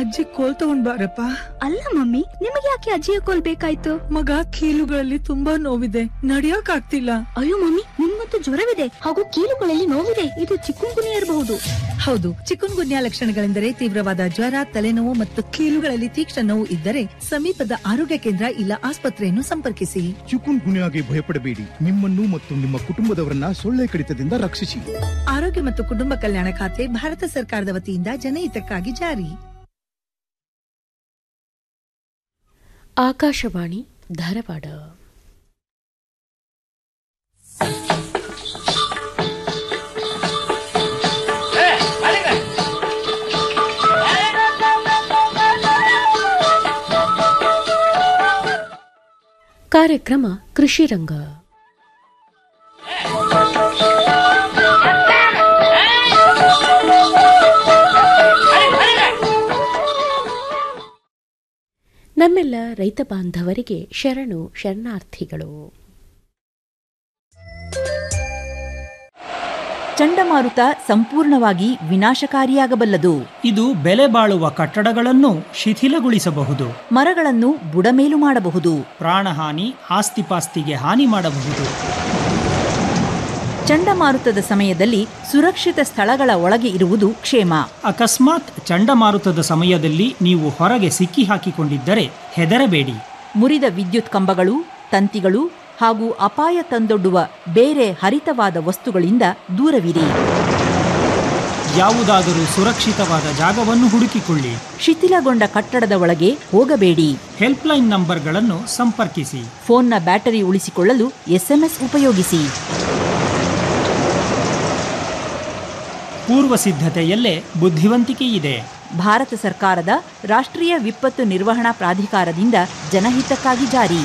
ಅಜ್ಜಿ ಕೋಲ್ ತಗೊಂಡ್ ಬಾರಪ್ಪ ಅಲ್ಲ ಮಮ್ಮಿ ನಿಮಗೆ ಯಾಕೆ ಅಜ್ಜಿಯ ಕೋಲ್ ಬೇಕಾಯ್ತು ಮಗ ಕೀಲುಗಳಲ್ಲಿ ತುಂಬಾ ನೋವಿದೆ ನಡಿಯಕ್ ಆಗ್ತಿಲ್ಲ ಅಯ್ಯೋ ಮಮ್ಮಿ ನಿಮ್ಗಂತೂ ಜ್ವರವಿದೆ ಹಾಗೂ ಕೀಲುಗಳಲ್ಲಿ ನೋವಿದೆ ಇದು ಚಿಕ್ಕುಂಗುನಿ ಇರಬಹುದು ಹೌದು ಚಿಕುನ್ ಗುನ್ಯಾ ಲಕ್ಷಣಗಳೆಂದರೆ ತೀವ್ರವಾದ ಜ್ವರ ತಲೆನೋವು ಮತ್ತು ಕೀಲುಗಳಲ್ಲಿ ತೀಕ್ಷ್ಣ ನೋವು ಇದ್ದರೆ ಸಮೀಪದ ಆರೋಗ್ಯ ಕೇಂದ್ರ ಇಲ್ಲ ಆಸ್ಪತ್ರೆಯನ್ನು ಸಂಪರ್ಕಿಸಿ ಚಿಕುನ್ ಗುನ್ಯಾಗೆ ಭಯಪಡಬೇಡಿ ನಿಮ್ಮನ್ನು ಮತ್ತು ನಿಮ್ಮ ಕುಟುಂಬದವರನ್ನ ಸೊಳ್ಳೆ ಕಡಿತದಿಂದ ರಕ್ಷಿಸಿ ಆರೋಗ್ಯ ಮತ್ತು ಕುಟುಂಬ ಕಲ್ಯಾಣ ಖಾತೆ ಭಾರತ ಸರ್ಕಾರದ ವತಿಯಿಂದ ಜನಹಿತಕ್ಕಾಗಿ ಜಾರಿ ಆಕಾಶವಾಣಿ ಧಾರವಾಡ ಕಾರ್ಯಕ್ರಮ ಕೃಷಿ ರಂಗ ನಮ್ಮೆಲ್ಲ ರೈತ ಬಾಂಧವರಿಗೆ ಶರಣು ಶರಣಾರ್ಥಿಗಳು ಚಂಡಮಾರುತ ಸಂಪೂರ್ಣವಾಗಿ ವಿನಾಶಕಾರಿಯಾಗಬಲ್ಲದು ಇದು ಬೆಲೆ ಬಾಳುವ ಕಟ್ಟಡಗಳನ್ನು ಶಿಥಿಲಗೊಳಿಸಬಹುದು ಮರಗಳನ್ನು ಬುಡಮೇಲು ಮಾಡಬಹುದು ಪ್ರಾಣಹಾನಿ ಆಸ್ತಿಪಾಸ್ತಿಗೆ ಹಾನಿ ಮಾಡಬಹುದು ಚಂಡಮಾರುತದ ಸಮಯದಲ್ಲಿ ಸುರಕ್ಷಿತ ಸ್ಥಳಗಳ ಒಳಗೆ ಇರುವುದು ಕ್ಷೇಮ ಅಕಸ್ಮಾತ್ ಚಂಡಮಾರುತದ ಸಮಯದಲ್ಲಿ ನೀವು ಹೊರಗೆ ಸಿಕ್ಕಿ ಹಾಕಿಕೊಂಡಿದ್ದರೆ ಹೆದರಬೇಡಿ ಮುರಿದ ವಿದ್ಯುತ್ ಕಂಬಗಳು ತಂತಿಗಳು ಹಾಗೂ ಅಪಾಯ ತಂದೊಡ್ಡುವ ಬೇರೆ ಹರಿತವಾದ ವಸ್ತುಗಳಿಂದ ದೂರವಿರಿ ಯಾವುದಾದರೂ ಸುರಕ್ಷಿತವಾದ ಜಾಗವನ್ನು ಹುಡುಕಿಕೊಳ್ಳಿ ಶಿಥಿಲಗೊಂಡ ಕಟ್ಟಡದ ಒಳಗೆ ಹೋಗಬೇಡಿ ಹೆಲ್ಪ್ಲೈನ್ ನಂಬರ್ಗಳನ್ನು ಸಂಪರ್ಕಿಸಿ ಫೋನ್ನ ಬ್ಯಾಟರಿ ಉಳಿಸಿಕೊಳ್ಳಲು ಎಸ್ಎಂಎಸ್ ಉಪಯೋಗಿಸಿ ಪೂರ್ವ ಸಿದ್ಧತೆಯಲ್ಲೇ ಬುದ್ಧಿವಂತಿಕೆ ಇದೆ ಭಾರತ ಸರ್ಕಾರದ ರಾಷ್ಟ್ರೀಯ ವಿಪತ್ತು ನಿರ್ವಹಣಾ ಪ್ರಾಧಿಕಾರದಿಂದ ಜನಹಿತಕ್ಕಾಗಿ ಜಾರಿ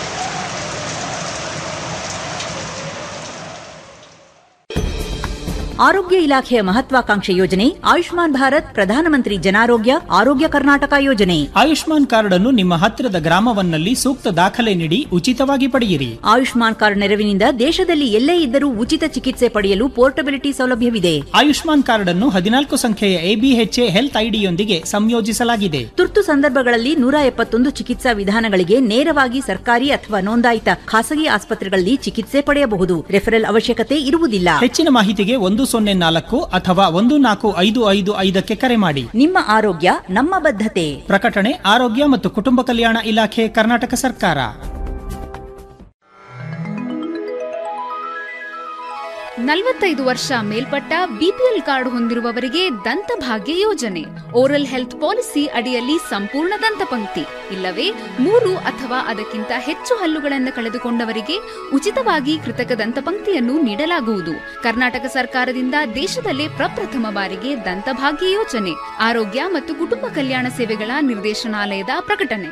ಆರೋಗ್ಯ ಇಲಾಖೆಯ ಮಹತ್ವಾಕಾಂಕ್ಷೆ ಯೋಜನೆ ಆಯುಷ್ಮಾನ್ ಭಾರತ್ ಪ್ರಧಾನಮಂತ್ರಿ ಜನಾರೋಗ್ಯ ಆರೋಗ್ಯ ಕರ್ನಾಟಕ ಯೋಜನೆ ಆಯುಷ್ಮಾನ್ ಕಾರ್ಡ್ ಅನ್ನು ನಿಮ್ಮ ಹತ್ತಿರದ ಗ್ರಾಮವನ್ನಲ್ಲಿ ಸೂಕ್ತ ದಾಖಲೆ ನೀಡಿ ಉಚಿತವಾಗಿ ಪಡೆಯಿರಿ ಆಯುಷ್ಮಾನ್ ಕಾರ್ಡ್ ನೆರವಿನಿಂದ ದೇಶದಲ್ಲಿ ಎಲ್ಲೇ ಇದ್ದರೂ ಉಚಿತ ಚಿಕಿತ್ಸೆ ಪಡೆಯಲು ಪೋರ್ಟಬಿಲಿಟಿ ಸೌಲಭ್ಯವಿದೆ ಆಯುಷ್ಮಾನ್ ಕಾರ್ಡ್ ಅನ್ನು ಹದಿನಾಲ್ಕು ಸಂಖ್ಯೆಯ ಎಬಿಎಚ್ಎ ಹೆಲ್ತ್ ಐಡಿಯೊಂದಿಗೆ ಸಂಯೋಜಿಸಲಾಗಿದೆ ತುರ್ತು ಸಂದರ್ಭಗಳಲ್ಲಿ ನೂರ ಎಪ್ಪತ್ತೊಂದು ಚಿಕಿತ್ಸಾ ವಿಧಾನಗಳಿಗೆ ನೇರವಾಗಿ ಸರ್ಕಾರಿ ಅಥವಾ ನೋಂದಾಯಿತ ಖಾಸಗಿ ಆಸ್ಪತ್ರೆಗಳಲ್ಲಿ ಚಿಕಿತ್ಸೆ ಪಡೆಯಬಹುದು ರೆಫರಲ್ ಅವಶ್ಯಕತೆ ಇರುವುದಿಲ್ಲ ಹೆಚ್ಚಿನ ಮಾಹಿತಿಗೆ ಒಂದು ಸೊನ್ನೆ ನಾಲ್ಕು ಅಥವಾ ಒಂದು ನಾಲ್ಕು ಐದು ಐದು ಐದಕ್ಕೆ ಕರೆ ಮಾಡಿ ನಿಮ್ಮ ಆರೋಗ್ಯ ನಮ್ಮ ಬದ್ಧತೆ ಪ್ರಕಟಣೆ ಆರೋಗ್ಯ ಮತ್ತು ಕುಟುಂಬ ಕಲ್ಯಾಣ ಇಲಾಖೆ ಕರ್ನಾಟಕ ಸರ್ಕಾರ ನಲವತ್ತೈದು ವರ್ಷ ಮೇಲ್ಪಟ್ಟ ಬಿಪಿಎಲ್ ಕಾರ್ಡ್ ಹೊಂದಿರುವವರಿಗೆ ದಂತಭಾಗ್ಯ ಯೋಜನೆ ಓರಲ್ ಹೆಲ್ತ್ ಪಾಲಿಸಿ ಅಡಿಯಲ್ಲಿ ಸಂಪೂರ್ಣ ದಂತಪಂಕ್ತಿ ಇಲ್ಲವೇ ಮೂರು ಅಥವಾ ಅದಕ್ಕಿಂತ ಹೆಚ್ಚು ಹಲ್ಲುಗಳನ್ನು ಕಳೆದುಕೊಂಡವರಿಗೆ ಉಚಿತವಾಗಿ ಕೃತಕ ದಂತಪಂಕ್ತಿಯನ್ನು ನೀಡಲಾಗುವುದು ಕರ್ನಾಟಕ ಸರ್ಕಾರದಿಂದ ದೇಶದಲ್ಲೇ ಪ್ರಪ್ರಥಮ ಬಾರಿಗೆ ದಂತಭಾಗ್ಯ ಯೋಜನೆ ಆರೋಗ್ಯ ಮತ್ತು ಕುಟುಂಬ ಕಲ್ಯಾಣ ಸೇವೆಗಳ ನಿರ್ದೇಶನಾಲಯದ ಪ್ರಕಟಣೆ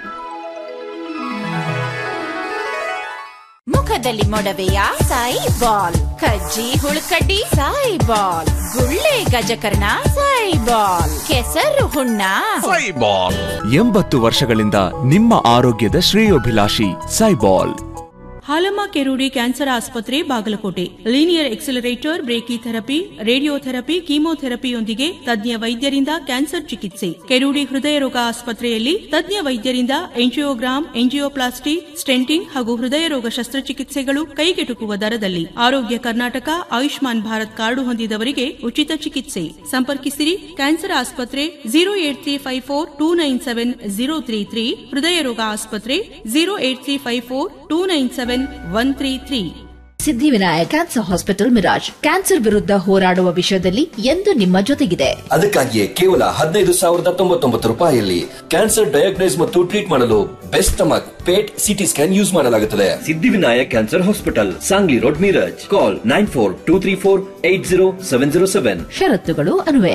ಮುಖದಲ್ಲಿ ಮೊಡವೆಯ ಸಾಯಿ ಬಾಲ್ ಕಜ್ಜಿ ಹುಳುಕಡ್ಡಿ ಸಾಯಿ ಬಾಲ್ ಗುಳ್ಳೆ ಗಜಕರ್ಣ ಸಾಯಿ ಬಾಲ್ ಕೆಸರು ಹುಣ್ಣ ಸೈಬಾಲ್ ಎಂಬತ್ತು ವರ್ಷಗಳಿಂದ ನಿಮ್ಮ ಆರೋಗ್ಯದ ಶ್ರೇಯೋಭಿಲಾಷಿ ಸೈಬಾಲ್ ಹಾಲಮ್ಮ ಕೆರೂಡಿ ಕ್ಯಾನ್ಸರ್ ಆಸ್ಪತ್ರೆ Bagalkote linear accelerator brachytherapy radiotherapy ಕೀಮೋಥೆರಪಿಯೊಂದಿಗೆ ತಜ್ಞ ವೈದ್ಯರಿಂದ ಕ್ಯಾನ್ಸರ್ ಚಿಕಿತ್ಸೆ ಕೆರೂಡಿ ಹೃದಯ ರೋಗ ಆಸ್ಪತ್ರೆಯಲ್ಲಿ ತಜ್ಞ ವೈದ್ಯರಿಂದ ಎಂಜಿಯೋಗ್ರಾಮ್ ಎಂಜಿಯೋಪ್ಲಾಸ್ಟಿ ಸ್ಟೆಂಟಿಂಗ್ ಹಾಗೂ ಹೃದಯ ರೋಗ ಶಸ್ತ್ರಚಿಕಿತ್ಸೆಗಳು ಕೈಗೆಟುಕುವ ದರದಲ್ಲಿ ಆರೋಗ್ಯ ಕರ್ನಾಟಕ ಆಯುಷ್ಮಾನ್ ಭಾರತ್ ಕಾರ್ಡು ಹೊಂದಿದವರಿಗೆ ಉಚಿತ ಚಿಕಿತ್ಸೆ ಸಂಪರ್ಕಿಸಿರಿ ಕ್ಯಾನ್ಸರ್ ಆಸ್ಪತ್ರೆ zero eight three five four two nine seven zero three three ಹೃದಯ ರೋಗ ಆಸ್ಪತ್ರೆ zero eight three five four two nine seven one three three Siddhivinayak cancer hospital Miraj cancer ವಿರುದ್ಧ ಹೋರಾಡುವ ವಿಷಯದಲ್ಲಿ ಎಂದು ನಿಮ್ಮ ಜೊತೆಗಿದೆ ಅದಕ್ಕಾಗಿಯೇ ಕೇವಲ ಹದಿನೈದು ಸಾವಿರದ ತೊಂಬತ್ತೊಂಬತ್ತು ರೂಪಾಯಿಯಲ್ಲಿ ಕ್ಯಾನ್ಸರ್ ಡಯಾಗ್ನೈಸ್ ಮತ್ತು ಟ್ರೀಟ್ ಮಾಡಲು best stomach PET CT scan use ಮಾಡಲಾಗುತ್ತದೆ Siddhivinayak cancer hospital Sangli road Miraj call nine four two three four eight zero seven zero seven ಷರತ್ತುಗಳು ಅನ್ವಯ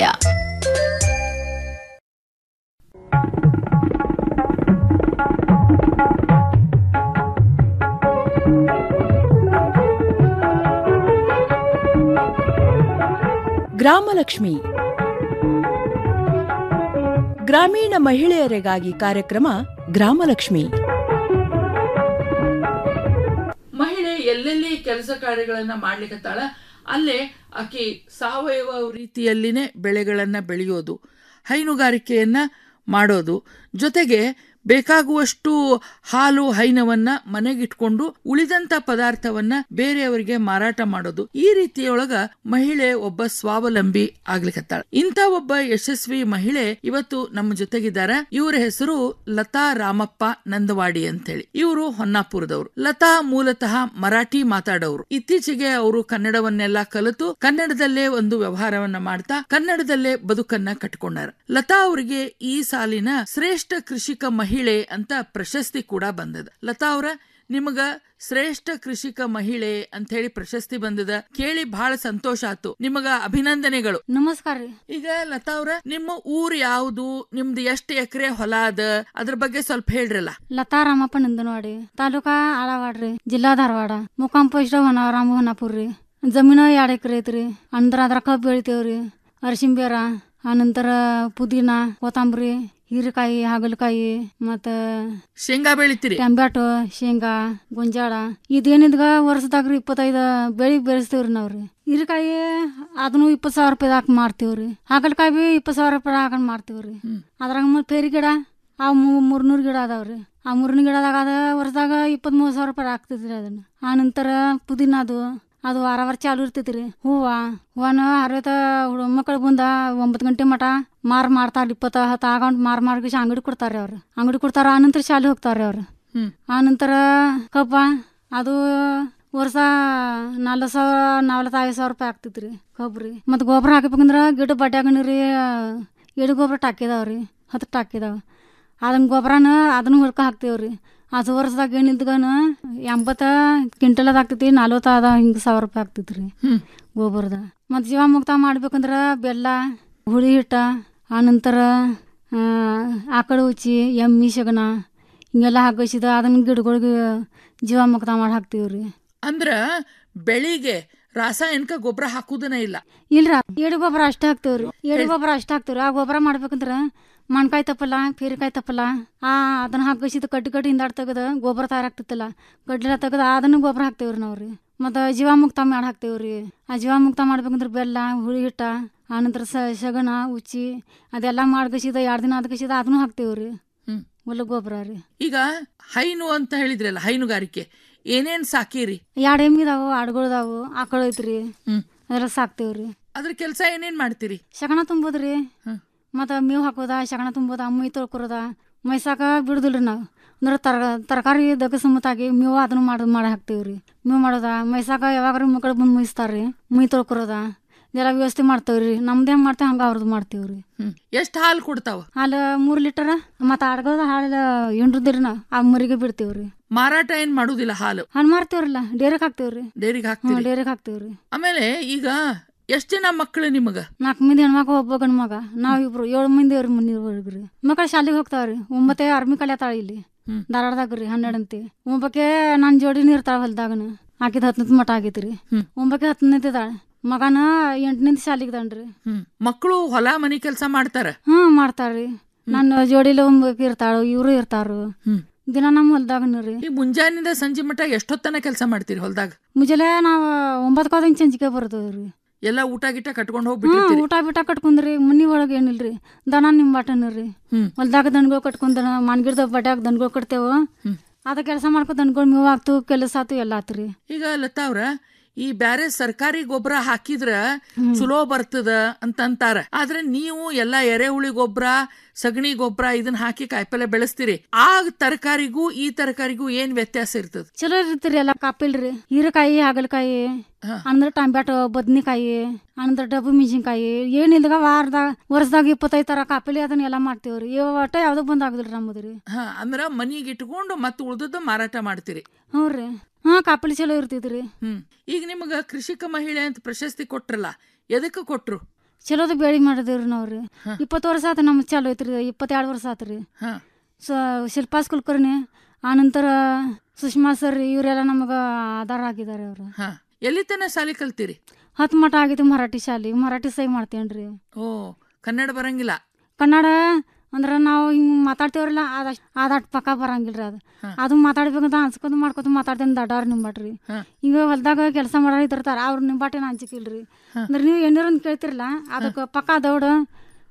ಗ್ರಾಮಲಕ್ಷ್ಮಿ ಗ್ರಾಮೀಣ ಮಹಿಳೆಯರಿಗಾಗಿ ಕಾರ್ಯಕ್ರಮ ಗ್ರಾಮಲಕ್ಷ್ಮಿ ಮಹಿಳೆ ಎಲ್ಲೆಲ್ಲಿ ಕೆಲಸ ಕಾರ್ಯಗಳನ್ನ ಮಾಡ್ಲಿಕ್ಕತ್ತಾಳ ಅಲ್ಲೇ ಆಕೆ ಸಾವಯವ ರೀತಿಯಲ್ಲಿನೇ ಬೆಳೆಗಳನ್ನ ಬೆಳೆಯೋದು ಹೈನುಗಾರಿಕೆಯನ್ನ ಮಾಡೋದು ಜೊತೆಗೆ ಬೇಕಾಗುವಷ್ಟು ಹಾಲು ಹೈನವನ್ನ ಮನೆಗಿಟ್ಕೊಂಡು ಉಳಿದಂತ ಪದಾರ್ಥವನ್ನ ಬೇರೆಯವರಿಗೆ ಮಾರಾಟ ಮಾಡೋದು ಈ ರೀತಿಯೊಳಗ ಮಹಿಳೆ ಒಬ್ಬ ಸ್ವಾವಲಂಬಿ ಆಗ್ಲಿಕತ್ತಾಳ ಇಂಥ ಒಬ್ಬ ಯಶಸ್ವಿ ಮಹಿಳೆ ಇವತ್ತು ನಮ್ಮ ಜೊತೆಗಿದ್ದಾರೆ ಇವರ ಹೆಸರು ಲತಾ ರಾಮಪ್ಪ ನಂದವಾಡಿ ಅಂತೇಳಿ ಇವರು ಹೊನ್ನಾಪುರದವರು ಲತಾ ಮೂಲತಃ ಮರಾಠಿ ಮಾತಾಡೋರು ಇತ್ತೀಚೆಗೆ ಅವರು ಕನ್ನಡವನ್ನೆಲ್ಲ ಕಲಿತು ಕನ್ನಡದಲ್ಲೇ ಒಂದು ವ್ಯವಹಾರವನ್ನ ಮಾಡ್ತಾ ಕನ್ನಡದಲ್ಲೇ ಬದುಕನ್ನ ಕಟ್ಕೊಂಡಾರ ಲತಾ ಅವರಿಗೆ ಈ ಸಾಲಿನ ಶ್ರೇಷ್ಠ ಕೃಷಿಕ ಮಹಿಳೆ ಅಂತ ಪ್ರಶಸ್ತಿ ಕೂಡ ಬಂದದ ಲತಾ ಅವರ ನಿಮಗ ಶ್ರೇಷ್ಠ ಕೃಷಿಕ ಮಹಿಳೆ ಅಂತ ಹೇಳಿ ಪ್ರಶಸ್ತಿ ಬಂದದ ಕೇಳಿ ಬಹಳ ಸಂತೋಷ ಆತು ನಿಮಗ ಅಭಿನಂದನೆಗಳು ನಮಸ್ಕಾರ ರೀ ಈಗ ಲತಾ ಅವ್ರ ನಿಮ್ಮ ಊರ್ ಯಾವ್ದು ನಿಮ್ದು ಎಷ್ಟು ಎಕರೆ ಹೊಲ ಅದ ಅದ್ರ ಬಗ್ಗೆ ಸ್ವಲ್ಪ ಹೇಳ್ರಲ್ಲ ಲತಾ ರಾಮಪ್ಪ ನಂದನವಾಡಿ ತಾಲೂಕಾ ಆಳವಾಡ್ರಿ ಜಿಲ್ಲಾ ಧಾರವಾಡ ಮುಕಾಂ ಪೋಸ್ಟ್ ಹೊನ ರಾಮ ಹೊನ್ನಾಪುರ ರೀ ಜಮೀನ ಎರಡ್ ಎಕರೆ ಐತ್ರಿ ಅಂದ್ರ ಅದ್ರ ಕಬ್ಬು ಬೆಳಿತೇವ್ರಿ ಅರಿಶಿಂಬೇರ ಆನಂತರ ಪುದೀನ ಕೊತ್ತಂಬರಿ ಹೀರೆಕಾಯಿ ಹಾಗಲಕಾಯಿ ಮತ್ತ ಶೇಂಗಾ ಬೆಳಿತೀರಿ ಟೊಮ್ಯಾಟೊ ಶೇಂಗಾ ಗೊಂಜಾಳ ಇದೇನಿದ್ಗ ವರ್ಷದಾಗ ಇಪ್ಪತ್ತೈದು ಬೆಳಿ ಬೆಳೆಸ್ತೇವ್ರಿ ನಾವ್ರಿ ಹೀರೆಕಾಯಿ ಅದನ್ನು ಇಪ್ಪತ್ತು ಸಾವಿರ ರೂಪಾಯಿದಾಗ ಮಾರ್ತೀವ್ರಿ ಹಾಗಲಕಾಯಿ ಬಿ ಇಪ್ಪತ್ತು ಸಾವಿರ ರೂಪಾಯಿ ಹಾಕೊಂಡ್ ಮಾರ್ತೀವ್ರಿ ಅದ್ರಾಗ ಮತ್ತೆ ಪೇರಿ ಗಿಡ ಆ ಮೂರ್ನೂರು ಗಿಡ ಅದಾವ್ರಿ ಆ ಮೂರ್ನೂರು ಗಿಡದಾಗ ಅದ ವರ್ಷದಾಗ ಇಪ್ಪತ್ತ್ ಮೂರು ಸಾವಿರ ರೂಪಾಯಿ ಆಗ್ತೈತ್ರಿ ಅದನ್ನ ಆ ನಂತರ ಪುದೀನ ಅದು ಅದು ವಾರ ವಾರ ಚಾಲು ಇರ್ತೈತ್ರಿ ಹೂವ ಹೂವನ ಹರಿತ ಮಕ್ಕಳು ಬಂದ ಒಂಬತ್ತು ಗಂಟೆ ಮಟ ಮಾರ್ ಮಾಡ್ತಾರ ಇಪ್ಪತ್ತ ಹತ್ತು ಆಗಂಟ್ ಮಾರ್ ಮಾರ್ಗಿಸಿ ಅಂಗಡಿ ಕೊಡ್ತಾರ್ರಿ ಅವ್ರು ಅಂಗಡಿ ಕೊಡ್ತಾರ ಆ ನಂತರ ಶಾಲೆ ಹೋಗ್ತಾರ್ರಿ ಅವ್ರು ಹ್ಮ್. ಆ ನಂತರ ಕಬ್ಬ ಅದು ವರ್ಷ ನಾಲ್ಕು ಸಾವಿರ ನಲ್ವತ್ತೈದು ಸಾವಿರ ರೂಪಾಯಿ ಆಗ್ತೈತ್ರಿ ಕಬ್ರಿ ಮತ್ತು ಗೊಬ್ಬರ ಹಾಕಬೇಕಂದ್ರ ಗಿಡ ಬಡ್ಯಾಗಣ್ರಿ ಎಡು ಗೊಬ್ಬರ ಟಾಕಿದಾವ್ರಿ ಹತ್ತು ಟಾಕಿದಾವ ಅದನ್ನ ಗೊಬ್ಬರನ ಅದನ್ನ ಹುಡ್ಕ ಹಾಕ್ತೇವ್ರಿ ಅದು ವರ್ಷದಾಗ ಏನಿದ್ಗನ ಎಂಬತ್ತ ಕ್ವಿಂಟಲ್ ಆಗ್ತೈತಿ ನಲ್ವತ್ತ ಅದ ಹಿಂಗೆ ಸಾವಿರ ರೂಪಾಯಿ ಆಗ್ತೈತ್ರಿ ಗೊಬ್ಬರದ ಮತ್ತು ಜೀವಾಮುಕ್ತ ಮಾಡ್ಬೇಕಂದ್ರ ಬೆಲ್ಲ ಹುಳಿ ಹಿಟ್ಟ ಆನಂತರ ಆ, ಆಕಳ ಉಚ್ಚಿ ಎಮ್ಮಿ ಸಗಣ ಹಿಂಗೆಲ್ಲ ಹಾಕಿಸಿದ ಅದನ್ನ ಗಿಡಗಳಿಗೆ ಜೀವಾಮುಕ್ತ ಮಾಡಿ ಹಾಕ್ತೀವ್ರಿ ಅಂದ್ರ ಬೆಳಿಗ್ಗೆ ರಾಸಾಯನಿಕ ಗೊಬ್ಬರ ಹಾಕುದನ ಇಲ್ಲ ಇಲ್ರ ಎಡು ಗೊಬ್ಬರ ಅಷ್ಟ ಹಾಕ್ತೇವ್ರಿ ಎಡು ಗೊಬ್ಬರ ಅಷ್ಟ ಹಾಕ್ತೇವ್ರಿ ಆ ಗೊಬ್ಬರ ಮಾಡ್ಬೇಕಂದ್ರ ಮಣ್ಕಾಯಿ ತಪ್ಪಲ್ಲ ಪೀರಿಕಾಯಿ ತಪ್ಪಲ್ಲ ಆ ಅದನ್ನ ಹಾಕಿಸಿದ ಕಡ್ಡಿ ಕಡ್ಡಿ ಹಿಂದಾಡ್ ತೆಗದ ಗೊಬ್ಬರ ತಯಾರಾಗ್ತಿತ್ತಲ್ಲ ಕಡ್ಡಿ ತೆಗದ ಅದನ್ನ ಗೊಬ್ಬರ ಹಾಕ್ತೇವ್ರಿ ನಾವ್ರಿ ಮತ್ತು ಜೀವಾಮುಕ್ತ ಮಾಡಿ ಹಾಕ್ತೇವ್ರಿ ಆ ಜೀವಾಮುಕ್ತ ಮಾಡ್ಬೇಕಂದ್ರ ಬೆಲ್ಲ ಹುಳಿ ಹಿಟ್ಟ ಆನಂತರ ಸ ಸಗಣ ಉಚ್ಚಿ ಅದೆಲ್ಲ ಮಾಡ್ಕಸಿದ ಎರಡು ದಿನ ಅದಕಸಿದ ಅದನ್ನು ಹಾಕ್ತೇವ್ರಿ ಹ್ಮ್. ಹೊಲ ಗೊಬ್ಬರ ರೀ ಈಗ ಹೈನು ಅಂತ ಹೇಳಿದ್ರಲ್ಲ ಹೈನುಗಾರಿಕೆ ಏನೇನ್ ಸಾಕಿರಿ ಎರಡು ಎಮ್ಮಿ ಇದಾವು ಆಡುಗಳದಾವು ಆಕಳ ಐತ್ರಿ ಹ್ಮ್. ಅದೆಲ್ಲ ಸಾಕ್ತೇವ್ರಿ ಅದ್ರ ಕೆಲಸ ಏನೇನ್ ಮಾಡ್ತೀರಿ ಶಗಣ ತುಂಬೋದ್ರಿ ಮತ್ತು ಮೇವು ಹಾಕೋದ ಶಗಣ ತುಂಬೋದ ಮೈ ತೊಳ್ಕೊರೋದ ಮೈಸಾಕ ಬಿಡುದಿಲ್ರಿ ನಾವು ಅಂದ್ರೆ ತರ ತರಕಾರಿ ದಗಸಮತಾಗಿ ಮೇವು ಅದನ್ನು ಮಾಡಿ ಮಾಡಿ ಹಾಕ್ತೇವ್ರಿ ಮೇವು ಮಾಡೋದ ಮೈಸಾಕ ಯಾವಾಗ್ರಿ ಮಕ್ಕಳು ಬಂದು ಮುಯಿಸ್ತಾರ್ರಿ ಮೈ ತೊಳ್ಕೊರೋದ ಇದೆಲ್ಲ ವ್ಯವಸ್ಥೆ ಮಾಡ್ತೇವ್ರಿ ನಮ್ದು ಹೆಂಗ್ ಮಾಡ್ತೇವೆ ಹಂಗ ಅವ್ರದ್ದು ಮಾಡ್ತೇವ್ರಿ ಎಷ್ಟ್ ಹಾಲು ಕೊಡ್ತಾವ ಹಾಲು ಮೂರು ಲೀಟರ್ ಮತ್ತು ಆಡ್ಗೋದ ಹಾಲು ಎಂಟ್ರದ್ರಿ ನಾವು ಆ ಮರಿಗೆ ಬಿಡ್ತೇವ್ರಿ ಮಾರಾಟ ಏನ್ ಮಾಡುದಿಲ್ಲ ಹಾಲು ಹಾಲು ಮಾರ್ತೇವ್ರಲ್ಲ ಡೇರಿಗೆ ಹಾಕ್ತೇವ್ರಿ ಡೈರಿಗೆ ಹ್ಞೂ ಹಾಕ್ತೀರಿ ಡೇರಿಗೆ ಹಾಕ್ತೇವ್ರಿ ಆಮೇಲೆ ಈಗ ಎಷ್ಟ್ ಜನ ಮಕ್ಕಳು ನಿಮಗ ನಾಲ್ಕು ಮಂದಿ ಹೆಣ್ಮಕ್ಳು ಒಬ್ಬ ಗಂಡ ಮಗ ನಾವ್ ಇಬ್ರು ಏಳು ಮಂದಿ ಅವ್ರಿ ಮುನ್ನಿರ್ರಿ ಮಕ್ಕಳು ಶಾಲೆಗೆ ಹೋಗ್ತಾವ್ರಿ ಒಂಬತ್ತೆ ಆರ್ಮಿ ಕಲಿಯತಾಳ ಇಲ್ಲಿ ಧಾರವಾಡದಾಗ ರೀ ಹನ್ನೆರಡಂತಿ ಒಂಬಕ್ಕೆ ನನ್ನ ಜೋಡಿನ ಇರ್ತಾಳ ಹೊಲ್ದಾಗನ ಆಕಿದ ಹತ್ತನೇ ಮಠ ಆಗೈತ್ರಿ ಒಂಬಕ್ಕೆ ಹತ್ತನೇ ಇದಾಳ ಮಗನ ಎಂಟನೇ ಶಾಲಿಗೆ ದನ್ರಿ ಹ್ಮ್ ಮಕ್ಕಳು ಹೊಲ ಮನಿ ಕೆಲಸ ಮಾಡ್ತಾರ ಹ್ಮ್ ಮಾಡ್ತಾರ್ರಿ ನನ್ನ ಜೋಡಿಲಿ ಒಂಬಕ್ಕೆ ಇರ್ತಾಳು ಇವ್ರು ಇರ್ತಾರು ಹ್ಮ್. ದಿನ ನಮ್ಮ ಹೊಲ್ದಾಗನ ರೀ ಈ ಮುಂಜಾನಿಂದ ಸಂಜೆ ಮಟ ಎಷ್ಟೊತ್ತನ ಕೆಲಸ ಮಾಡ್ತೀರಿ ಹೊಲ್ದಾಗ ಮುಂಜಾನೆ ನಾವ್ ಒಂಬತ್ತು ಕೋದಂಗ್ ಚಂಚಿಕೆ ಬರ್ತದ್ರಿ ಎಲ್ಲ ಊಟ ಗಿಟ ಕಟ್ಕೊಂಡು ಹ್ಮ್ ಹೋಗ್ಬಿಟ್ಟಿರ್ತೀರಿ ಊಟ ಬಿಟ ಕಟ್ಕೊಂಡ್ರಿ ಮನಿ ಒಳಗೆ ಏನಿಲ್ರಿ ದನ ನಿಂಬಾಟನ ರೀ ಹ್ಮ್. ಹೊಲ್ದಾಗ ದನಗಳು ಕಟ್ಕೊಂಡ್ ದನ ಮಾನ್ಗಿಡ್ದ ಬಡ್ಯಾಗ ದನಗಳು ಕಟ್ತೇವ ಅದ ಕೆಲಸ ಮಾಡ್ಕೊ ದನಗಳು ಮೇವ್ ಆಗ್ತು ಕೆಲಸ ಆತು ಎಲ್ಲ ಆತ್ರಿ ಈಗ ಲತಾ ಅವ್ರ ಈ ಬ್ಯಾರೆ ಸರ್ಕಾರಿ ಗೊಬ್ಬರ ಹಾಕಿದ್ರ ಚಲೋ ಬರ್ತದ ಅಂತ ಅಂತಾರ ಆದ್ರೆ ನೀವು ಎಲ್ಲಾ ಎರೆಹುಳಿ ಗೊಬ್ಬರ ಸಗಣಿ ಗೊಬ್ಬರ ಇದನ್ನ ಹಾಕಿ ಕಾಯಿಪಲ್ಲೆ ಬೆಳೆಸ್ತೀರಿ ಆ ತರಕಾರಿಗೂ ಈ ತರಕಾರಿಗೂ ಏನ್ ವ್ಯತ್ಯಾಸ ಇರ್ತದ ಚಲೋ ಇರ್ತೀರಿ ಎಲ್ಲ ಕಾಪಿಲ್ರಿ ಹೀರೆಕಾಯಿ ಹಾಗಲಕಾಯಿ ಅಂದ್ರ ಟೊಮ್ಯಾಟೊ ಬದ್ನಿಕಾಯಿ ಅಂದ್ರ ಡಬ್ಬು ಮೆಣಸಿನ್ಕಾಯಿ ಏನಿಲ್ದಾಗ ವಾರದಾಗ ವರ್ಷದಾಗ ಇಪ್ಪತ್ತೈದು ತರ ಕಾಪಿಲಿ ಅದನ್ನ ಎಲ್ಲ ಮಾಡ್ತೇವ್ರಿ ಇವ ಒಟ್ಟ ಯಾವ್ದು ಬಂದ್ ಆಗುದಿಲ್ರಿ ನಮ್ಮದ್ರಿ ಹ ಅಂದ್ರ ಮನಿಗೆ ಇಟ್ಕೊಂಡು ಮತ್ತೆ ಉಳ್ದದ್ದು ಮಾರಾಟ ಮಾಡ್ತೀರಿ ಹ್ಞೂ ರೀ ಹಾ ಕಾಪಿಲಿ ಚಲೋ ಇರ್ತೈತ್ರಿ ಹ್ಮ್ ಈಗ ನಿಮಗ ಕೃಷಿಕ ಮಹಿಳೆ ಅಂತ ಪ್ರಶಸ್ತಿ ಕೊಟ್ರಲ್ಲ ಎದಕ್ಕೆ ಕೊಟ್ರು ಚಲೋದ ಬೇಳಿ ಮಾಡಿದೇವ್ರಿ ನಾವ್ರಿ ಇಪ್ಪತ್ತು ವರ್ಷ ಆತ ನಮ್ದು ಚಾಲು ಐತ್ರಿ ಇಪ್ಪತ್ತೆರಡು ವರ್ಷ ಆತ್ರಿ ಹಾ ಸ ಶಿಲ್ಪಾಸ್ ಕುಲಕರ್ಣಿ ಆನಂತರ ಸುಷ್ಮಾ ಸರ್ ಇವರೆಲ್ಲ ನಮಗ ಆಧಾರ ಆಗಿದ್ದಾರೆ ಅವ್ರು ಹಾ ಎಲ್ಲಿ ತನ ಶಾಲೆ ಕಲ್ತೀರಿ ಹತ್ತು ಮಠ ಆಗೈತಿ ಮರಾಠಿ ಶಾಲೆ ಮರಾಠಿ ಸೈ ಮಾಡ್ತೇನ್ರಿ ಓ ಕನ್ನಡ ಬರಂಗಿಲ್ಲ ಕನ್ನಡ ಅಂದ್ರ ನಾವು ಹಿಂಗ್ ಮಾತಾಡ್ತೇವ್ರಲ್ಲ ಅದಷ್ಟು ಅದಷ್ಟು ಪಕ್ಕ ಬರಂಗಿಲ್ರಿ ಅದು ಅದು ಮಾತಾಡ್ಬೇಕಂತ ಅನ್ಸ್ಕೊಂಡ್ ಮಾಡ್ಕೊತ ಮಾತಾಡ್ತೇನೆ ದಡ್ಡವ್ರ ನಿಂಬಾಟ್ರಿ ಈಗ ಹೊಲ್ದಾಗ ಕೆಲಸ ಮಾಡೋರು ಇರ್ತಾರ ಅವ್ರ ನಿಂಬಾಟೇನ ಹಂಚಿಕಿಲ್ರಿ ಅಂದ್ರೆ ನೀವು ಏನಾರ ಒಂದು ಕೇಳ್ತಿರಲ್ಲ ಅದಕ್ಕೆ ಪಕ್ಕ ದೌಡ